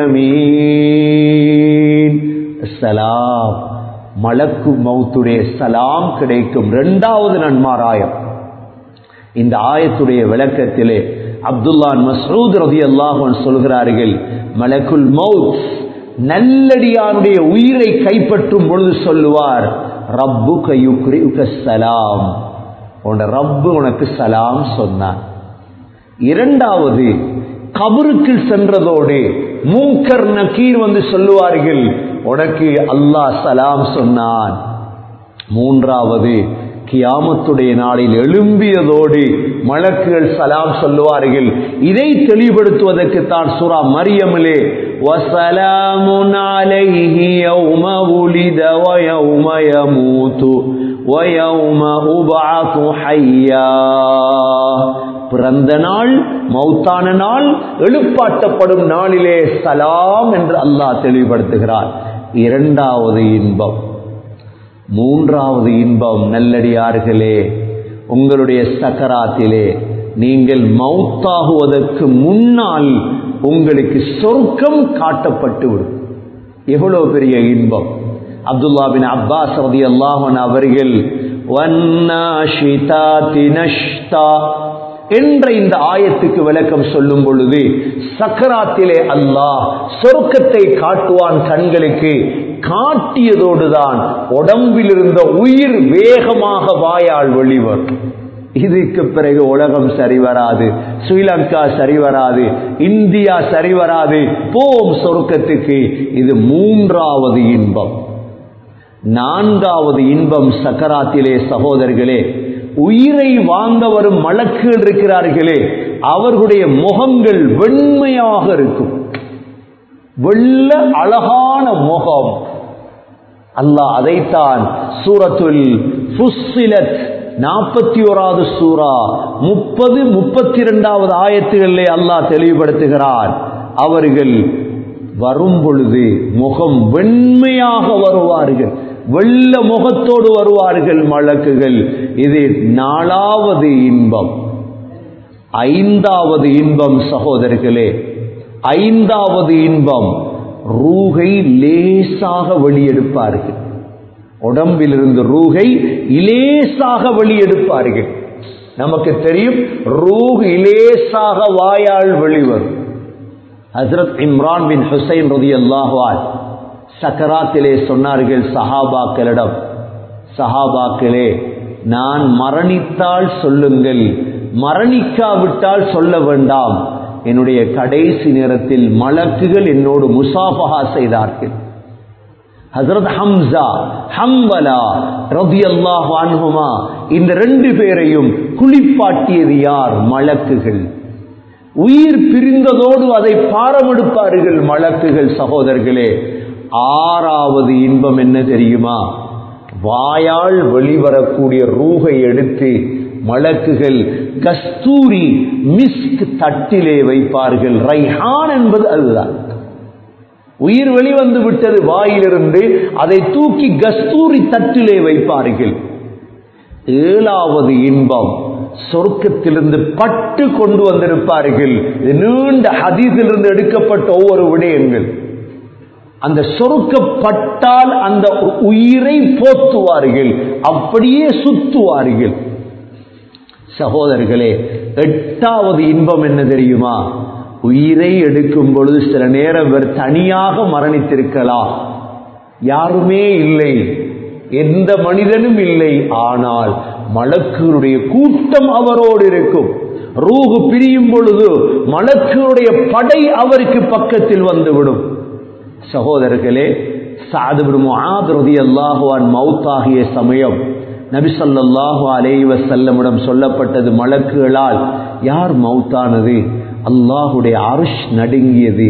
الْيَمِينِ சலாம் மலக்கு மௌத்துடைய சலாம் கிடைக்கும் இரண்டாவது நன்மாராயம் இந்த ஆயத்துடைய விளக்கத்திலே அப்துல்லான் மஸ்ரூத் ரதி அல்லாஹன் சொல்கிறார்கள் மலக்குல் மவுத் நல்லடியானுடைய உயிரை கைப்பற்றும் பொழுது சொல்லுவார் ரப்பு கையுக்ரி சலாம் உன ரப்பு உனக்கு சலாம் சொன்னார் இரண்டாவது கபருக்கு சென்றதோடு மூக்கர் நக்கீர் வந்து சொல்லுவார்கள் உனக்கு அல்லாஹ் சலாம் சொன்னான் மூன்றாவது கியாமத்துடைய நாளில் எழும்பியதோடு மலக்குகள் சலாம் சொல்லுவார்கள் இதை தெளிவுபடுத்துவதற்கு தான் சூரா மரியமிலே وَسَلَامٌ عَلَيْهِ يَوْمَ وُلِدَ وَيَوْمَ يَمُوتُ وَيَوْمَ أُبْعَثُ حَيًّا பிறந்த நாள் மௌத்தான நாள் எழுப்பாட்டப்படும் நாளிலே சலாம் என்று அல்லாஹ் தெளிவுபடுத்துகிறார் இரண்டாவது இன்பம் மூன்றாவது இன்பம் நல்லடியார்களே உங்களுடைய சக்கராத்திலே நீங்கள் மௌத்தாகுவதற்கு முன்னால் உங்களுக்கு சொர்க்கம் காட்டப்பட்டு விடும் எவ்வளவு பெரிய இன்பம் அப்துல்லா பின் அப்பாஸ் ரதி அல்லாஹன் அவர்கள் வன்னாஷிதாதி நஷ்தா என்ற இந்த ஆயத்துக்கு விளக்கம் சொல்லும் பொழுது சக்கராத்திலே அல்லாஹ் சொர்க்கத்தை காட்டுவான் கண்களுக்கு காட்டியதோடுதான் உடம்பில் இருந்த உயிர் வேகமாக வாயால் வெளிவரும் இதுக்கு பிறகு உலகம் சரி வராது ஸ்ரீலங்கா சரி வராது இந்தியா சரி வராது போம் சொர்க்கத்துக்கு இது மூன்றாவது இன்பம் நான்காவது இன்பம் சக்கராத்திலே சகோதரர்களே உயிரை வாங்க வரும் மலக்குகள் இருக்கிறார்களே அவர்களுடைய முகங்கள் வெண்மையாக இருக்கும் வெள்ள அழகான முகம் அல்லாஹ் அதைத்தான் சூரத்துல் ஃபுஸ்ஸிலத் நாற்பத்தி ஓராவது சூரா முப்பது முப்பத்தி இரண்டாவது ஆயத்துகளிலே அல்லாஹ் தெளிவுபடுத்துகிறார் அவர்கள் வரும் பொழுது முகம் வெண்மையாக வருவார்கள் வெள்ள முகத்தோடு வருவார்கள் மலக்குகள் இது நாலாவது இன்பம் ஐந்தாவது இன்பம் சகோதரர்களே ஐந்தாவது இன்பம் ரூகை லேசாக வெளியெடுப்பார்கள் உடம்பிலிருந்து ரூகை இலேசாக வெளியெடுப்பார்கள் நமக்கு தெரியும் ரூஹ் இலேசாக வாயால் வெளிவரும் ஹசரத் இம்ரான் பின் ஹுசைன் ரதி அல்லாஹால் சக்கராத்திலே சொன்னார்கள் சஹாபாக்களிடம் சஹாபாக்களே நான் மரணித்தால் சொல்லுங்கள் மரணிக்காவிட்டால் சொல்ல வேண்டாம் என்னுடைய கடைசி நேரத்தில் மலக்குகள் என்னோடு முசாஃபஹா செய்தார்கள் ஹசரத் ஹம்சா ஹம்பலா ரதி அல்லாஹு அன்ஹுமா இந்த ரெண்டு பேரையும் குளிப்பாட்டியது யார் மலக்குகள் உயிர் பிரிந்ததோடு அதை பாரமெடுப்பார்கள் மலக்குகள் சகோதரர்களே ஆறாவது இன்பம் என்ன தெரியுமா வாயால் வெளிவரக்கூடிய ரூகை எடுத்து மலக்குகள் கஸ்தூரி மிஸ்க் தட்டிலே வைப்பார்கள் ரைஹான் என்பது அதுதான் உயிர் வெளிவந்து விட்டது வாயிலிருந்து அதை தூக்கி கஸ்தூரி தட்டிலே வைப்பார்கள் ஏழாவது இன்பம் சொர்க்கத்திலிருந்து பட்டு கொண்டு வந்திருப்பார்கள் இது நீண்ட ஹதீஸிலிருந்து எடுக்கப்பட்ட ஒவ்வொரு விடயங்கள் அந்த சொருக்கப்பட்டால் அந்த உயிரை போத்துவார்கள் அப்படியே சுத்துவார்கள் சகோதரர்களே எட்டாவது இன்பம் என்ன தெரியுமா உயிரை எடுக்கும் பொழுது சில நேரம் இவர் தனியாக மரணித்திருக்கலாம் யாருமே இல்லை எந்த மனிதனும் இல்லை ஆனால் மலக்குடைய கூட்டம் அவரோடு இருக்கும் ரூகு பிரியும் பொழுது மலக்குடைய படை அவருக்கு பக்கத்தில் வந்துவிடும் சகோதரர்களே சாதுபின் அல்லாஹுவான் மவுத்தாகிய சமயம் நபிசல்லாஹு அலைவ செல்லமிடம் சொல்லப்பட்டது மலக்குகளால் யார் மவுத்தானது அல்லாஹுடைய அருஷ் நடுங்கியது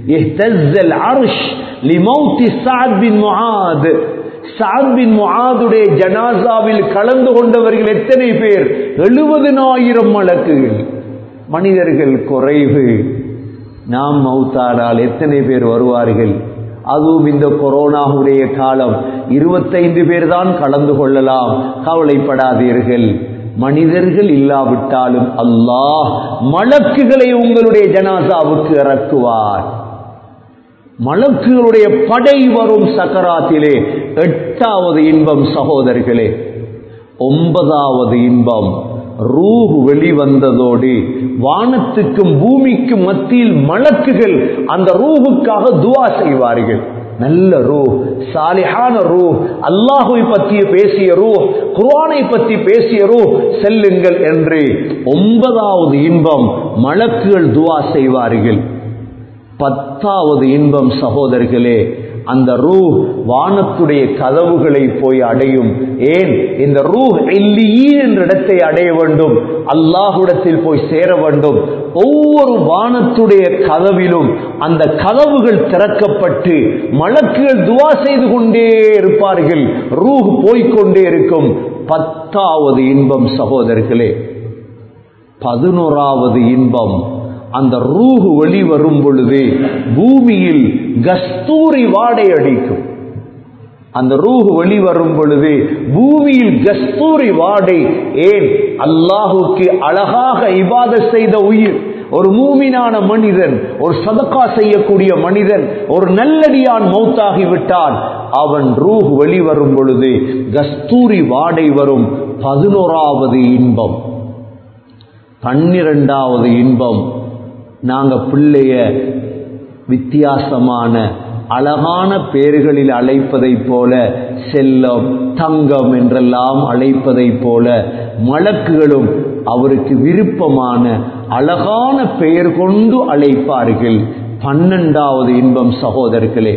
ஜனாசாவில் கலந்து கொண்டவர்கள் எத்தனை பேர் எழுபதினாயிரம் மலக்குகள் மனிதர்கள் குறைவு நாம் மௌத்தானால் எத்தனை பேர் வருவார்கள் அதுவும் இந்த கொரோனாவுடைய காலம் இருபத்தைந்து பேர் தான் கலந்து கொள்ளலாம் கவலைப்படாதீர்கள் மனிதர்கள் இல்லாவிட்டாலும் அல்லாஹ் மலக்குகளை உங்களுடைய ஜனாசாவுக்கு இறக்குவார் மலக்குகளுடைய படை வரும் சக்கராத்திலே எட்டாவது இன்பம் சகோதரர்களே ஒன்பதாவது இன்பம் ரூஹ் வெளிவந்ததோடு வானத்துக்கும் பூமிக்கும் மத்தியில் மலக்குகள் அந்த ரூஹுக்காக துவா செய்வார்கள் நல்ல ரூ சாலிஹான ரூ அல்லாஹுவை பற்றிய பேசிய ரூ குர்ஆனை பற்றி பேசிய ரூ செல்லுங்கள் என்று ஒன்பதாவது இன்பம் மலக்குகள் துவா செய்வார்கள் பத்தாவது இன்பம் சகோதரர்களே அந்த ரூ வானத்துடைய கதவுகளை போய் அடையும் ஏன் இந்த ரூ இல்லியீன் என்ற இடத்தை அடைய வேண்டும் அல்லாஹுடத்தில் போய் சேர வேண்டும் ஒவ்வொரு வானத்துடைய கதவிலும் அந்த கதவுகள் திறக்கப்பட்டு மலக்குகள் துவா செய்து கொண்டே இருப்பார்கள் ரூஹ் போய்கொண்டே இருக்கும் பத்தாவது இன்பம் சகோதரர்களே பதினோராவது இன்பம் அந்த ரூஹு வெளி வரும் பொழுது பூமியில் கஸ்தூரி வாடை அடிக்கும் அந்த ரூஹு வெளி வரும் பொழுது பூமியில் கஸ்தூரி வாடை ஏன் அல்லாஹுக்கு அழகாக இபாத செய்த உயிர் ஒரு மூமினான மனிதன் ஒரு சதக்கா செய்யக்கூடிய மனிதன் ஒரு நல்லடியான் மௌத்தாகி விட்டான் அவன் ரூஹ் வெளிவரும் பொழுது கஸ்தூரி வாடை வரும் பதினோராவது இன்பம் பன்னிரெண்டாவது இன்பம் நாங்க பிள்ளைய வித்தியாசமான அழகான பெயர்களில் அழைப்பதைப் போல செல்லம் தங்கம் என்றெல்லாம் அழைப்பதைப் போல மலக்குகளும் அவருக்கு விருப்பமான அழகான பெயர் கொண்டு அழைப்பார்கள் பன்னெண்டாவது இன்பம் சகோதரர்களே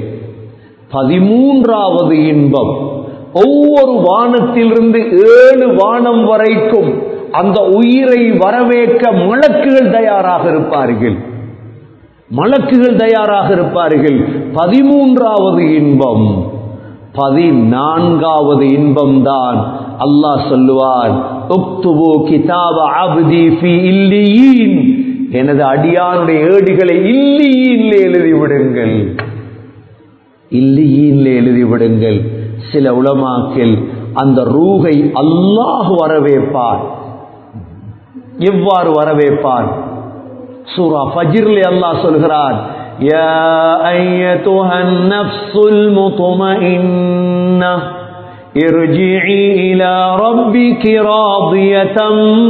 பதிமூன்றாவது இன்பம் ஒவ்வொரு வானத்திலிருந்து ஏழு வானம் வரைக்கும் அந்த உயிரை வரவேற்க மலக்குகள் தயாராக இருப்பார்கள் மலக்குகள் தயாராக இருப்பார்கள் பதிமூன்றாவது இன்பம் பதினான்காவது இன்பம் தான் அல்லாஹ் சொல்லுவார் உக்துபு கிதாப அப்தி ஃபி இல்லியீன் எனது அடியானுடைய ஏடுகளை இல்லியீன்ல எழுதி விடுங்கள் இல்லியீன்ல எழுதி விடுங்கள் சில உலமாக்கள் அந்த ரூகை அல்லாஹ் வரவேற்பார் எவ்வாறு வரவேற்பார் சூரா ஃபஜ்ரில் அல்லாஹ் சொல்கிறார் يا أيتها النفس المطمئنة ارجعي إلى ربك راضية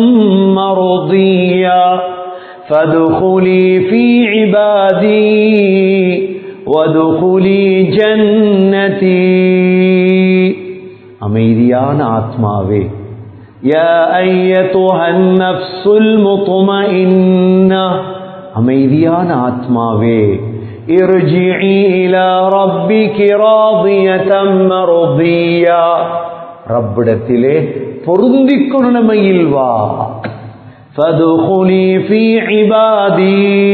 مرضية فادخلي في عبادي وادخلي جنتي அமைதியான ஆத்மாவே யா ஐயத்துஹன் நஃப்ஸுல் முத்மஇன்னா அமைதியான ஆத்மாவே இர்ஜிஇ இலா ரப்பிகி ராதியதம் மர்தியா ரப்பிடத்திலே பொருந்திக் கொள்ளுமையில் வா ஃபதுகுலி ஃபீ இபாதி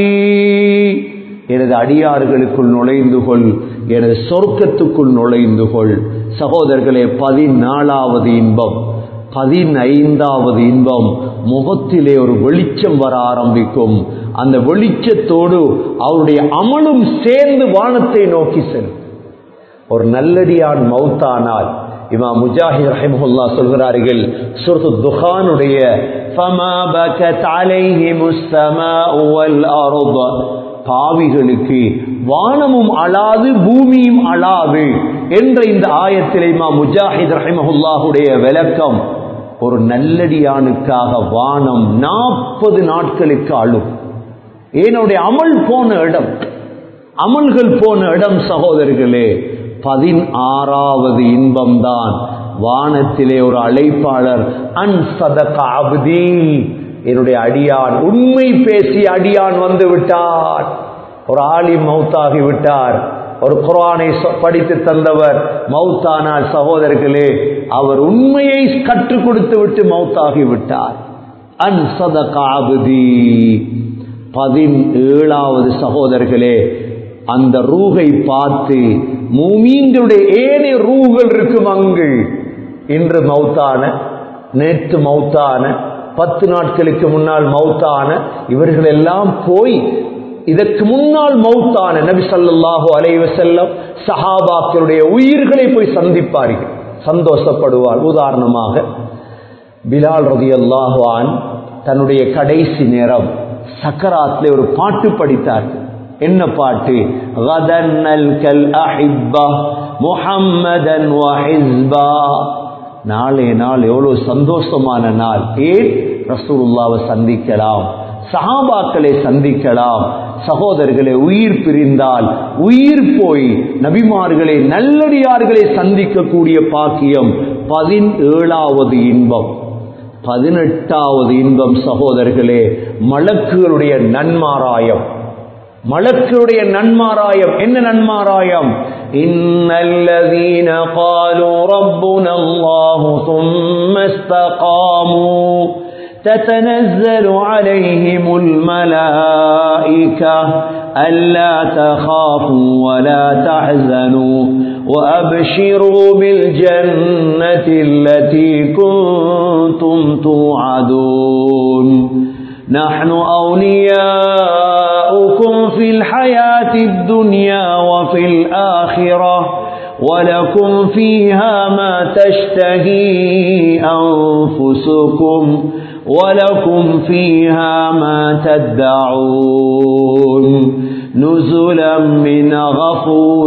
எனது அடியார்களுக்குள் நுழைந்து கொள் எனது சொர்க்கத்துக்குள் நுழைந்து கொள் சகோதரர்களே பதினாலாவது இன்பம் பதினைந்தாவது இன்பம் முகத்திலே ஒரு வெளிச்சம் வர ஆரம்பிக்கும் அந்த வெளிச்சத்தோடு அவருடைய அமலும் சேர்ந்து வானத்தை நோக்கி செல்லும் ஒரு நல்லடியான் மௌத்தானால் இமா முஜாஹித் ரஹிமஹுல்லா சொல்கிறார்கள் சுர்து துஹானுடைய فما بكت عليهم السماء والأرض பாவிகளுக்கு வானமும் அழாது பூமியும் அழாது என்ற இந்த ஆயத்திலே இமா முஜாஹித் ரஹிமஹுல்லாஹுடைய விளக்கம் ஒரு நல்லடியானுக்காக வானம் நாற்பது நாட்களுக்கு அழும் என்னுடைய அமல் போன இடம் அமல்கள் போன இடம் சகோதரர்களே பதினாறாவது இன்பம்தான் வானத்திலே ஒரு அழைப்பாளர் அன் சதக அப்தி என்னுடைய அடியான் உண்மை பேசிய அடியான் வந்து விட்டார் ஒரு ஆலி மௌத்தாகி விட்டார் ஒரு குரானை சொ- படித்து தந்தவர் மௌத்தானால் சகோதரர்களே அவர் உண்மையை கற்றுக் கொடுத்து விட்டு மௌத்தாகி விட்டார் அன் சதக அப்தி பதினேழாவது சகோதரர்களே அந்த ரூகை பார்த்து மூமீன்களுடைய ஏனைய ரூகள் இருக்கும் அங்கு இன்று மௌத்தான நேற்று மௌத்தான பத்து நாட்களுக்கு முன்னால் மௌத்தான இவர்கள் எல்லாம் போய் இதற்கு முன்னால் மௌத்தான நபி ஸல்லல்லாஹு அலைஹி வஸல்லம் சஹாபாக்களுடைய உயிர்களை போய் சந்திப்பார்கள் சந்தோஷப்படுவார் உதாரணமாக பிலால் ரதியல்லாஹு அன் தன்னுடைய கடைசி நேரம் சக்கராத்ல ஒரு பாட்டு படித்தார் என்ன பாட்டு கதன்னல் கல் அஹிப்பா முஹம்மதன் வஹிஸ்பா நாளே நாள் எவ்வளவு சந்தோஷமான நாள் ஏன் ரசூலுல்லாவை சந்திக்கலாம் சஹாபாக்களை சந்திக்கலாம் சகோதரர்களை உயிர் பிரிந்தால் உயிர் போய் நபிமார்களை நல்லடியார்களை சந்திக்கக்கூடிய பாக்கியம் பதினேழாவது இன்பம் பதினெட்டாவது இன்பம் சகோதரர்களே மலக்குகளுடைய நன்மாராயம் மலக்குடைய நன்மாராயம் என்ன நன்மாராயம் இன்னல்லதீன قالوا ربنا الله ثم استقاموا تتنزل عليهم الملائكة ألا تخافوا ولا تحزنوا وأبشروا بالجنة التي كنتم توعدون نحن أولياؤكم في الحياة الدنيا وفي الآخرة ولكم فيها ما تشتهي أنفسكم ولكم فيها ما تدعون نزلا من غفور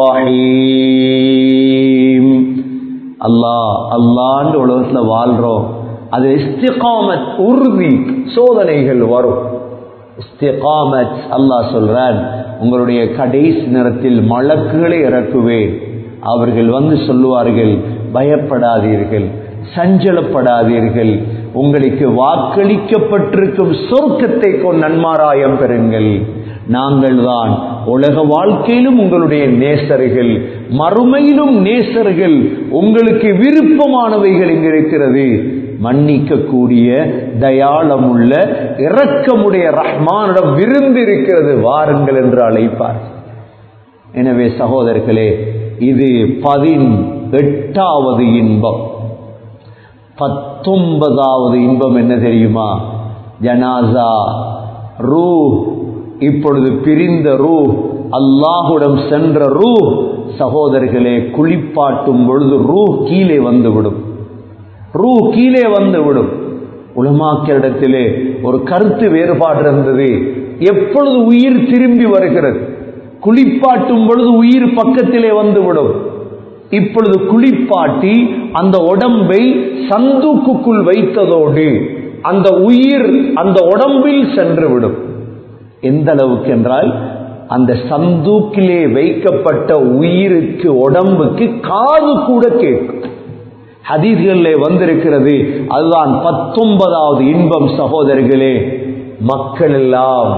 رحيم அல்லாஹ் அல்லாண்டு உலகத்துல வாழ்றோம் அது இஸ்திகாமத் உறுதி சோதனைகள் வரும் இஸ்திகாமத் அல்லாஹ் சொல்றான் உங்களுடைய கடைசி நேரத்தில் மலக்குகளை இறக்குவேன் அவர்கள் வந்து சொல்லுவார்கள் பயப்படாதீர்கள் சஞ்சலப்படாதீர்கள் உங்களுக்கு வாக்களிக்கப்பட்டிருக்கும் சொர்க்கத்தை கொண்டு நன்மாராயம் பெறுங்கள் நாங்கள் தான் உலக வாழ்க்கையிலும் உங்களுடைய நேசர்கள் மறுமையிலும் நேசர்கள் உங்களுக்கு விருப்பமானவைகள் இங்கு இருக்கிறது மன்னிக்கக்கூடிய தயாளமுள்ள இரக்கமுடைய ரஹ்மானிடம் விருந்து இருக்கிறது வாருங்கள் என்று அழைப்பார் எனவே சகோதரர்களே இது பதின் எட்டாவது இன்பம் பத்தொன்பதாவது இன்பம் என்ன தெரியுமா ஜனாசா ரூ இப்பொழுது பிரிந்த ரூ அல்லாஹுடம் சென்ற ரூ சகோதரர்களே குளிப்பாட்டும் பொழுது ரூ கீழே வந்துவிடும் ரூ கீழே வந்துவிடும் உலமாக்களிடத்திலே ஒரு கருத்து வேறுபாடு இருந்தது எப்பொழுது உயிர் திரும்பி வருகிறது குளிப்பாட்டும் பொழுது உயிர் பக்கத்திலே வந்துவிடும் இப்பொழுது குளிப்பாட்டி அந்த உடம்பை சந்தூக்குக்குள் வைத்ததோடு அந்த உயிர் அந்த உடம்பில் சென்றுவிடும் எந்த அளவுக்கு என்றால் அந்த சந்தூக்கிலே வைக்கப்பட்ட உயிருக்கு உடம்புக்கு காது கூட கேட்கும் ஹதீஸ்களிலே வந்திருக்கிறது அதுதான் பத்தொன்பதாவது இன்பம் சகோதரர்களே மக்கள் எல்லாம்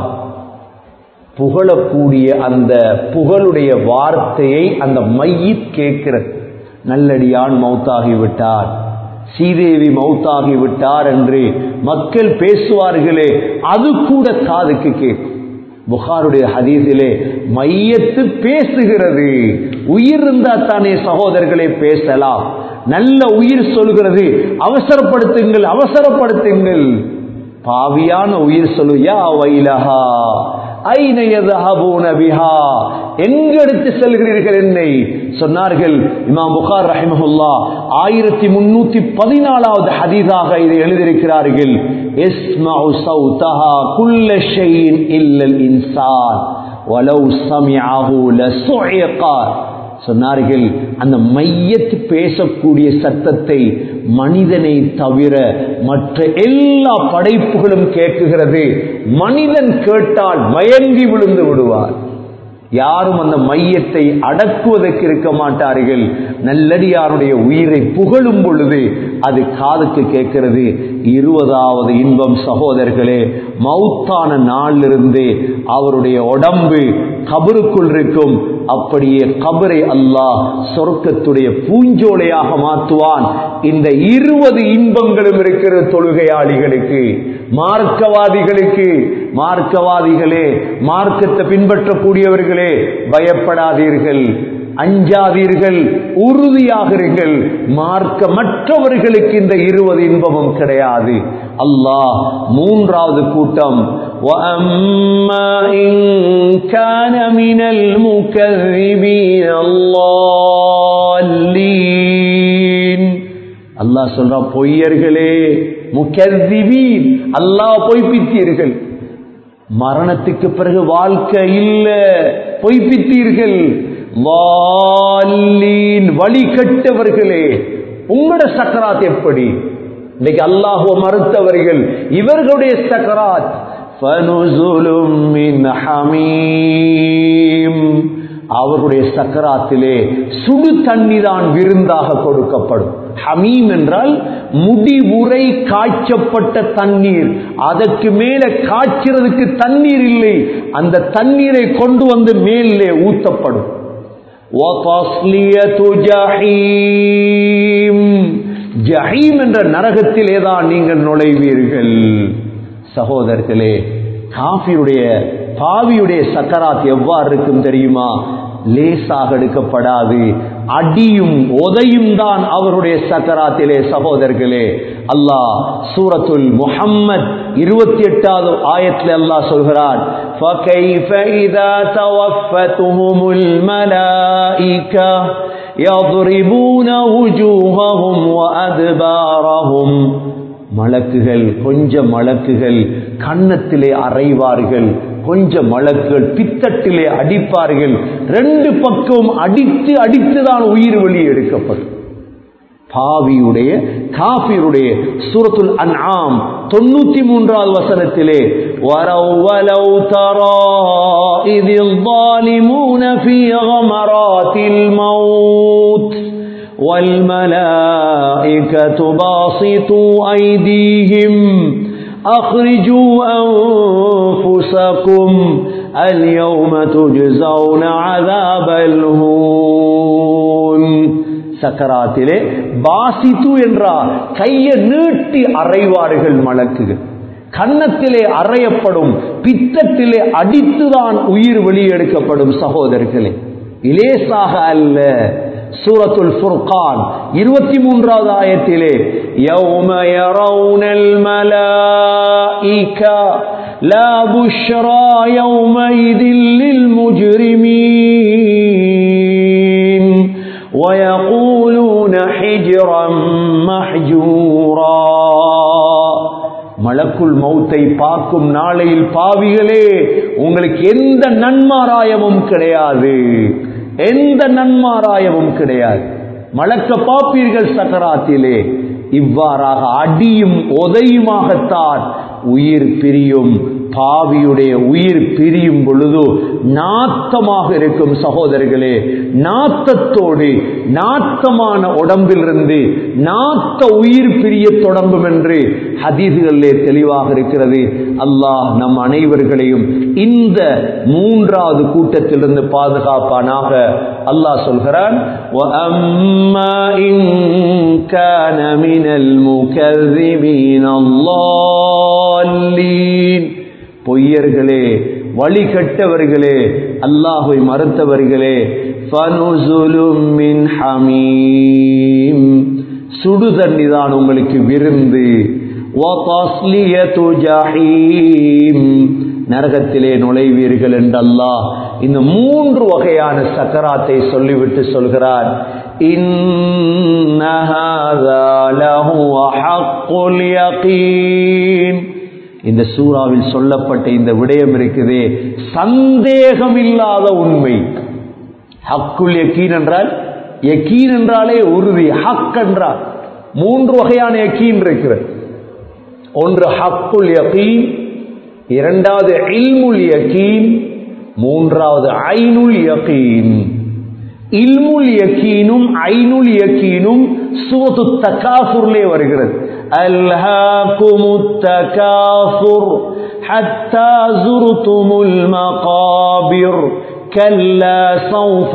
புகழக்கூடிய அந்த புகழுடைய வார்த்தையை அந்த மையித் கேட்கிறது நல்லடியான் மௌத்தாகிவிட்டார் சீதேவி மௌத்தாகிவிட்டார் என்று மக்கள் பேசுவார்களே அது கூட காதுக்கு கேட்கும் புகாருடைய ஹதீஸிலே மையத்து பேசுகிறது உயிர் இருந்தா தானே சகோதரர்களே பேசலாம் நல்ல உயிர் சொல்கிறது அவசரப்படுத்துங்கள் அவசரப்படுத்துங்கள் பாவியான உயிர் சொல்லு யா வைலஹா ஐன யذهبون பிஹா எங்க எடுத்து செல்கிறீர்கள் என்னை சொன்னார்கள் இமாம் புகார் ரஹிமஹுல்லா ஆயிரத்தி முன்னூத்தி பதினாலாவது ஹதீஸாக இதை எழுதியிருக்கிறார்கள் இஸ்மஉ சௌதஹா குல்ல ஷைஇன் இல்லல் இன்சான் வலவ் சமிஅஹு லசுஇகா சொன்னார்கள் அந்த மையத்து பேசக்கூடிய சத்தத்தை மனிதனை தவிர மற்ற எல்லா படைப்புகளும் கேட்குகிறது மனிதன் கேட்டால் மயங்கி விழுந்து விடுவார் யாரும் அந்த மையத்தை அடக்குவதற்கு இருக்க மாட்டார்கள் நல்லடியாருடைய உயிரை புகழும் பொழுது அது காதுக்கு கேட்கிறது இருபதாவது இன்பம் சகோதரர்களே மௌத்தான நாளிலிருந்து அவருடைய உடம்பு கபருக்குள் இருக்கும் அப்படியே கபரை அல்லாஹ் சொர்க்கத்துடைய பூஞ்சோலையாக மாற்றுவான் இந்த இருபது இன்பங்களும் இருக்கிற தொழுகையாளிகளுக்கு மார்க்கவாதிகளுக்கு மார்க்கவாதிகளே மார்க்கத்தை பின்பற்றக்கூடியவர்களே பயப்படாதீர்கள் அஞ்சாதீர்கள் உறுதியாகிறீர்கள் மார்க்க மற்றவர்களுக்கு இந்த இருபது இன்பமும் கிடையாது அல்லாஹ் மூன்றாவது கூட்டம் وَأَمَّا إِن كَانَ مِنَ الْمُكَذِّبِينَ الضَّالِّينَ அல்லாஹ் சொல்ற பொய்யர்களே முக்கர்திபீன் அல்லாஹ் பொய்ப்பித்தீர்கள் மரணத்துக்கு பிறகு வாழ்க்கை இல்ல பொய்ப்பித்தீர்கள் வால்லீன் வழி கட்டவர்களே உங்களோட சக்கராத் எப்படி இன்னைக்கு அல்லாஹுவ மறுத்தவர்கள் இவர்களுடைய சக்கராத் ஃபனுசுலும் மின் ஹமீம் அவர்களுடைய சக்கராத்திலே சுடு தண்ணி தான் விருந்தாக கொடுக்கப்படும் ஹமீம் என்றால் முடிவுரை காய்ச்சப்பட்ட தண்ணீர் அதற்கு மேல காய்ச்சறதுக்கு தண்ணீர் இல்லை அந்த தண்ணீரை கொண்டு வந்து மேலே ஊத்தப்படும் وَتَصْلِيَةُ جَحِيمٍ ஜஹீம் என்ற நரகத்திலே தான் நீங்கள் நுழைவீர்கள் சகோதரர்களே காஃபியுடைய பாவியுடைய சக்கராத் எவ்வாறு இருக்கும் தெரியுமா லேசாக எடுக்கப்படாது அடியும் உதையும் தான் அவருடைய சக்கராத்திலே சகோதரர்களே அல்லாஹ் சூரத்துல் முஹம்மத் இருபத்தி எட்டாவது ஆயத்தில் அல்லாஹ் சொல்கிறான் فَكَيْفَ إِذَا تَوَفَّتْهُمُ الْمَلَائِكَةُ يَضْرِبُونَ وُجُوهَهُمْ وَأَدْبَارَهُمْ மலக்குகள் கொஞ்ச மலக்குகள் கன்னத்திலே அறைவார்கள் கொஞ்ச மலக்குகள் பித்தட்டிலே அடிப்பார்கள் ரெண்டு பக்கம் அடித்து அடித்துதான் உயிர் வெளியே எடுக்கப்படும் பாவியுடைய காபியுடைய சூரத்துல் அன்ஆம் தொண்ணூத்தி மூன்றாவது வசனத்திலே வரவலௌ தரா இதில் ظالمون في غمرات الموت والملائكة باسطوا أيديهم أخرجوا أنفسكم اليوم تجزون عذاب الهون சக்கராத்திலே பாசித்து என்றார் கையை நீட்டி அறைவார்கள் மலக்குகள் கன்னத்திலே அறையப்படும் பித்தத்திலே அடித்துதான் உயிர் வெளியெடுக்கப்படும் சகோதரர்களே இலேசாக அல்ல சூரத்துல் ஃபுர்கான் இருபத்தி மூன்றாவது ஆயத்திலே யௌம யரவுனல் மலாயிகா லா புஷ்ரா யௌமைதில் லில் முஜ்ரிமீன் ويقولون حجرا محجورا மலக்குள் மௌத்தை பார்க்கும் நாளையில் பாவிகளே உங்களுக்கு எந்த நன்மாராயமும் கிடையாது எந்த நன்மாராயமும் கிடையாது மலக்க பாப்பீர்கள் சக்கராத்திலே இவ்வாறாக அடியும் உதையுமாகத்தான் உயிர் பிரியும் பாவியுடைய உயிர் பிரியும் பொழுது நாத்தமாக இருக்கும் சகோதரர்களே நாத்தத்தோடு நாத்தமான உடம்பிலிருந்து நாத்த உயிர் பிரிய தொடங்கும் என்று ஹதீதுகளிலே தெளிவாக இருக்கிறது அல்லாஹ் நம் அனைவர்களையும் இந்த மூன்றாவது கூட்டத்திலிருந்து பாதுகாப்பானாக அல்லாஹ் சொல்கிறான் وَأَمَّا إِن كَانَ مِنَ الْمُكَذِّبِينَ الضَّالِّينَ பொய்யர்களே வழிகட்டவர்களே அல்லாஹை மறுத்தவர்களே ஃபனுசுலும் மின் ஹமீம் சுடு தண்ணி தான் உங்களுக்கு விருந்து வதஸ்லியது ஜஹீம் நரகத்திலே நுழைவீர்கள் என்று அல்லாஹ் இந்த மூன்று வகையான சக்கராத்தை சொல்லிவிட்டு சொல்கிறார் இன்னஹாதா லஹுவ ஹக்குல் யகீன் இந்த சூறாவில் சொல்லப்பட்ட இந்த விடயம் இருக்குதே சந்தேகம் இல்லாத உண்மை ஹக்குல் யக்கீன் என்றால் யக்கீன் என்றாலே உறுதி ஹக் என்றால் மூன்று வகையான யக்கீன் இருக்கிறது ஒன்று ஹக்குல் யகீன் இரண்டாவது இல்முல் யகீன் மூன்றாவது ஐனுல் யகீன் இல்முல் யக்கீனும் ஐனுல் யக்கீனும் சூரத்து தகாசுர்லே வருகிறது ألهاكم التكاثر حتى زرتم المقابر كلا سوف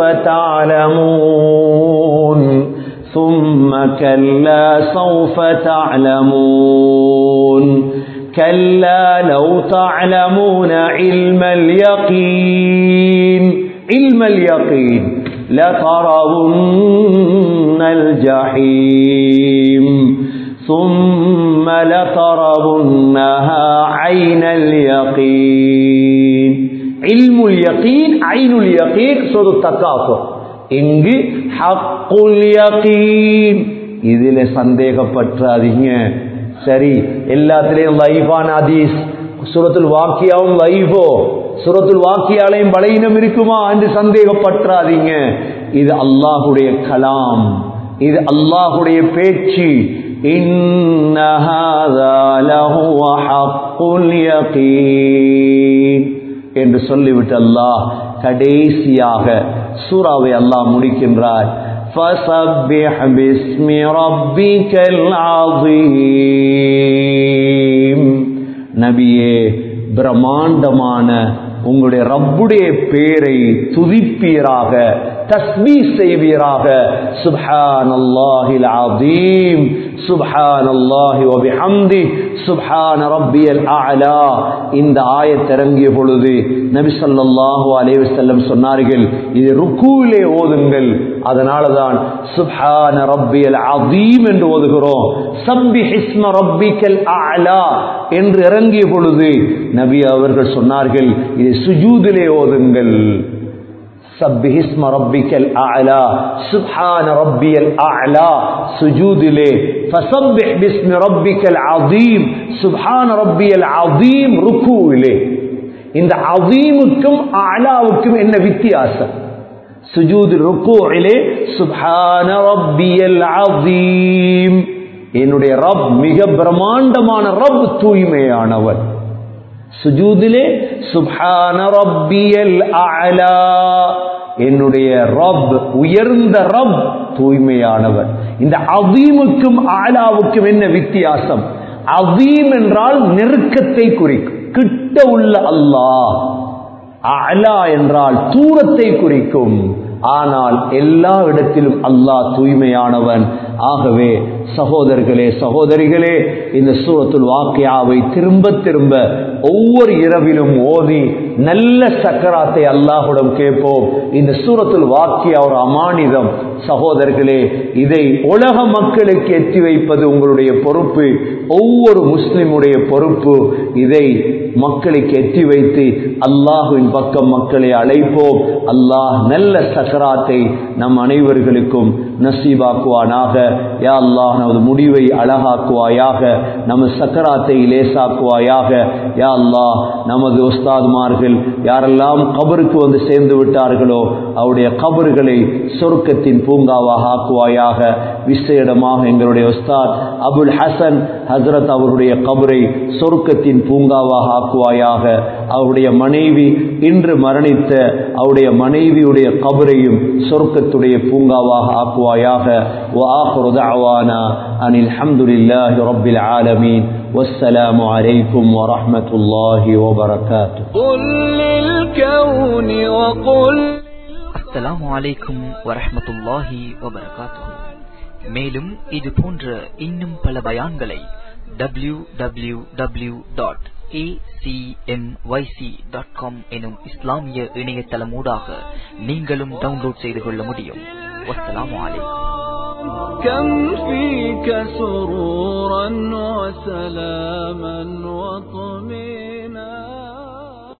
تعلمون ثم كلا سوف تعلمون كلا لو تعلمون علم اليقين علم اليقين لترون الجحيم ثم لترونها عين اليقين علم اليقين عين اليقين صوت التكاثر இங்கு ஹக்குல் யகீன் இதுல சந்தேகப்பற்றாதீங்க சரி எல்லாத்திலையும் லைஃபான ஹதீஸ் சுரத்துல் வாக்கியாவும் லைஃபோ சுரத்துல் வாக்கியாலையும் பலையினம் இருக்குமா என்று சந்தேகப்பற்றாதீங்க இது அல்லாஹுடைய கலாம் இது அல்லாஹுடைய பேச்சு إن هذا لهو حق اليقين என்று சொல்லிவிட்டு அல்லாஹ் கடைசியாக சூறாவை அல்லாஹ் முடிக்கின்றார் فسبح باسم ربك العظيم நபியே பிரம்மாண்டமான உங்களுடைய ரப்புடைய பேரை துதிப்பீராக தஸ்மீ செய்வீராக சுப்ஹான் அல்லாஹில் அதீம் சுப்ஹான் அல்லாஹி வபிஹம்தி சுப்ஹான ரப்பியல் அலா இந்த ஆயத் இறங்கிய பொழுது நபி ஸல்லல்லாஹு அலைஹி வஸல்லம் சொன்னார்கள் இது ருக்கூவிலே ஓதுங்கள் அதனால தான் சுப்ஹான ரப்பியல் அதீம் என்று ஓதுகிறோம் சப்பி ஹிஸ்ம ரப்பிக்கல் அலா என்று இறங்கிய பொழுது நபி அவர்கள் சொன்னார்கள் இது சுஜூதிலே ஓதுங்கள் سبح اسم ربك الأعلى سبحان ربي الأعلى سجود له فسبح باسم ربك العظيم سبحان ربي العظيم ركوع له இந்த அசீமுக்கும் அலாவுக்கும் என்ன வித்தியாசம் சுஜூது ருக்கூஇலே சுப்ஹான ரப்பியல் அஸீம் என்னுடைய ரப் மிக பிரம்மாண்டமான ரப் தூய்மையானவர் சுஜூதிலே சுப்ஹான ரப்பியல் அலா என்னுடைய ரப் உயர்ந்த ரப் தூய்மையானவர் இந்த அதீமுக்கும் ஆலாவுக்கும் என்ன வித்தியாசம் அதீம் என்றால் நெருக்கத்தை குறிக்கும் கிட்ட உள்ள அல்லாஹ் அலா என்றால் தூரத்தை குறிக்கும் ஆனால் எல்லா இடத்திலும் அல்லாஹ் தூய்மையானவன் ஆகவே சகோதரர்களே சகோதரிகளே இந்த சூரத்துல் வாக்கியாவை திரும்ப திரும்ப ஒவ்வொரு இரவிலும் ஓதி நல்ல சக்கராத்தை அல்லாஹுடன் கேட்போம் இந்த சூரத்துல் வாக்கியா ஒரு அமானிதம் சகோதரர்களே இதை உலக மக்களுக்கு எத்தி வைப்பது உங்களுடைய பொறுப்பு ஒவ்வொரு முஸ்லிமுடைய பொறுப்பு இதை மக்களுக்கு எத்தி வைத்து அல்லாஹுவின் பக்கம் மக்களை அழைப்போம் அல்லாஹ் நல்ல சக்கராத்தை நம் அனைவர்களுக்கும் நசீபாக்குவானாக யா அல்லாஹ் நமது முடிவை அழகாக்குவாயாக நமது சக்கராத்தை லேசாக்குவாயாக யா அல்லாஹ் நமது உஸ்தாதுமார்கள் யாரெல்லாம் கபருக்கு வந்து சேர்ந்து விட்டார்களோ அவருடைய கபறுகளை சொர்க்கத்தின் பூங்காவாக ஆக்குவாயாக விசேடமாக எங்களுடைய உஸ்தாத் அபுல் ஹசன் ஹசரத் அவருடைய கபரை சொர்க்கத்தின் பூங்காவாக ஆக்குவாயாக அவருடைய மனைவி இன்று மரணித்த அவருடைய மனைவியுடைய கபரையும் சொர்க்கத்துடைய பூங்காவாக ஆக்குவாயாக وآخر دعوانا أن الحمد لله رب العالمين والسلام عليكم ورحمة الله وبركاته قل للكون وقل அஸ்ஸலாமு அலைக்கும் வரஹ்மத்துல்லாஹி வபரகாத்துஹு மேலும் இது போன்ற இன்னும் பல பயான்களை W W W dot dot com எனும் இஸ்லாமிய இணையதளமூடாக நீங்களும் டவுன்லோட் செய்து கொள்ள முடியும் வஸ்ஸலாமு அலைக்கும் كم فيك سرورا وسلاما وطمئنا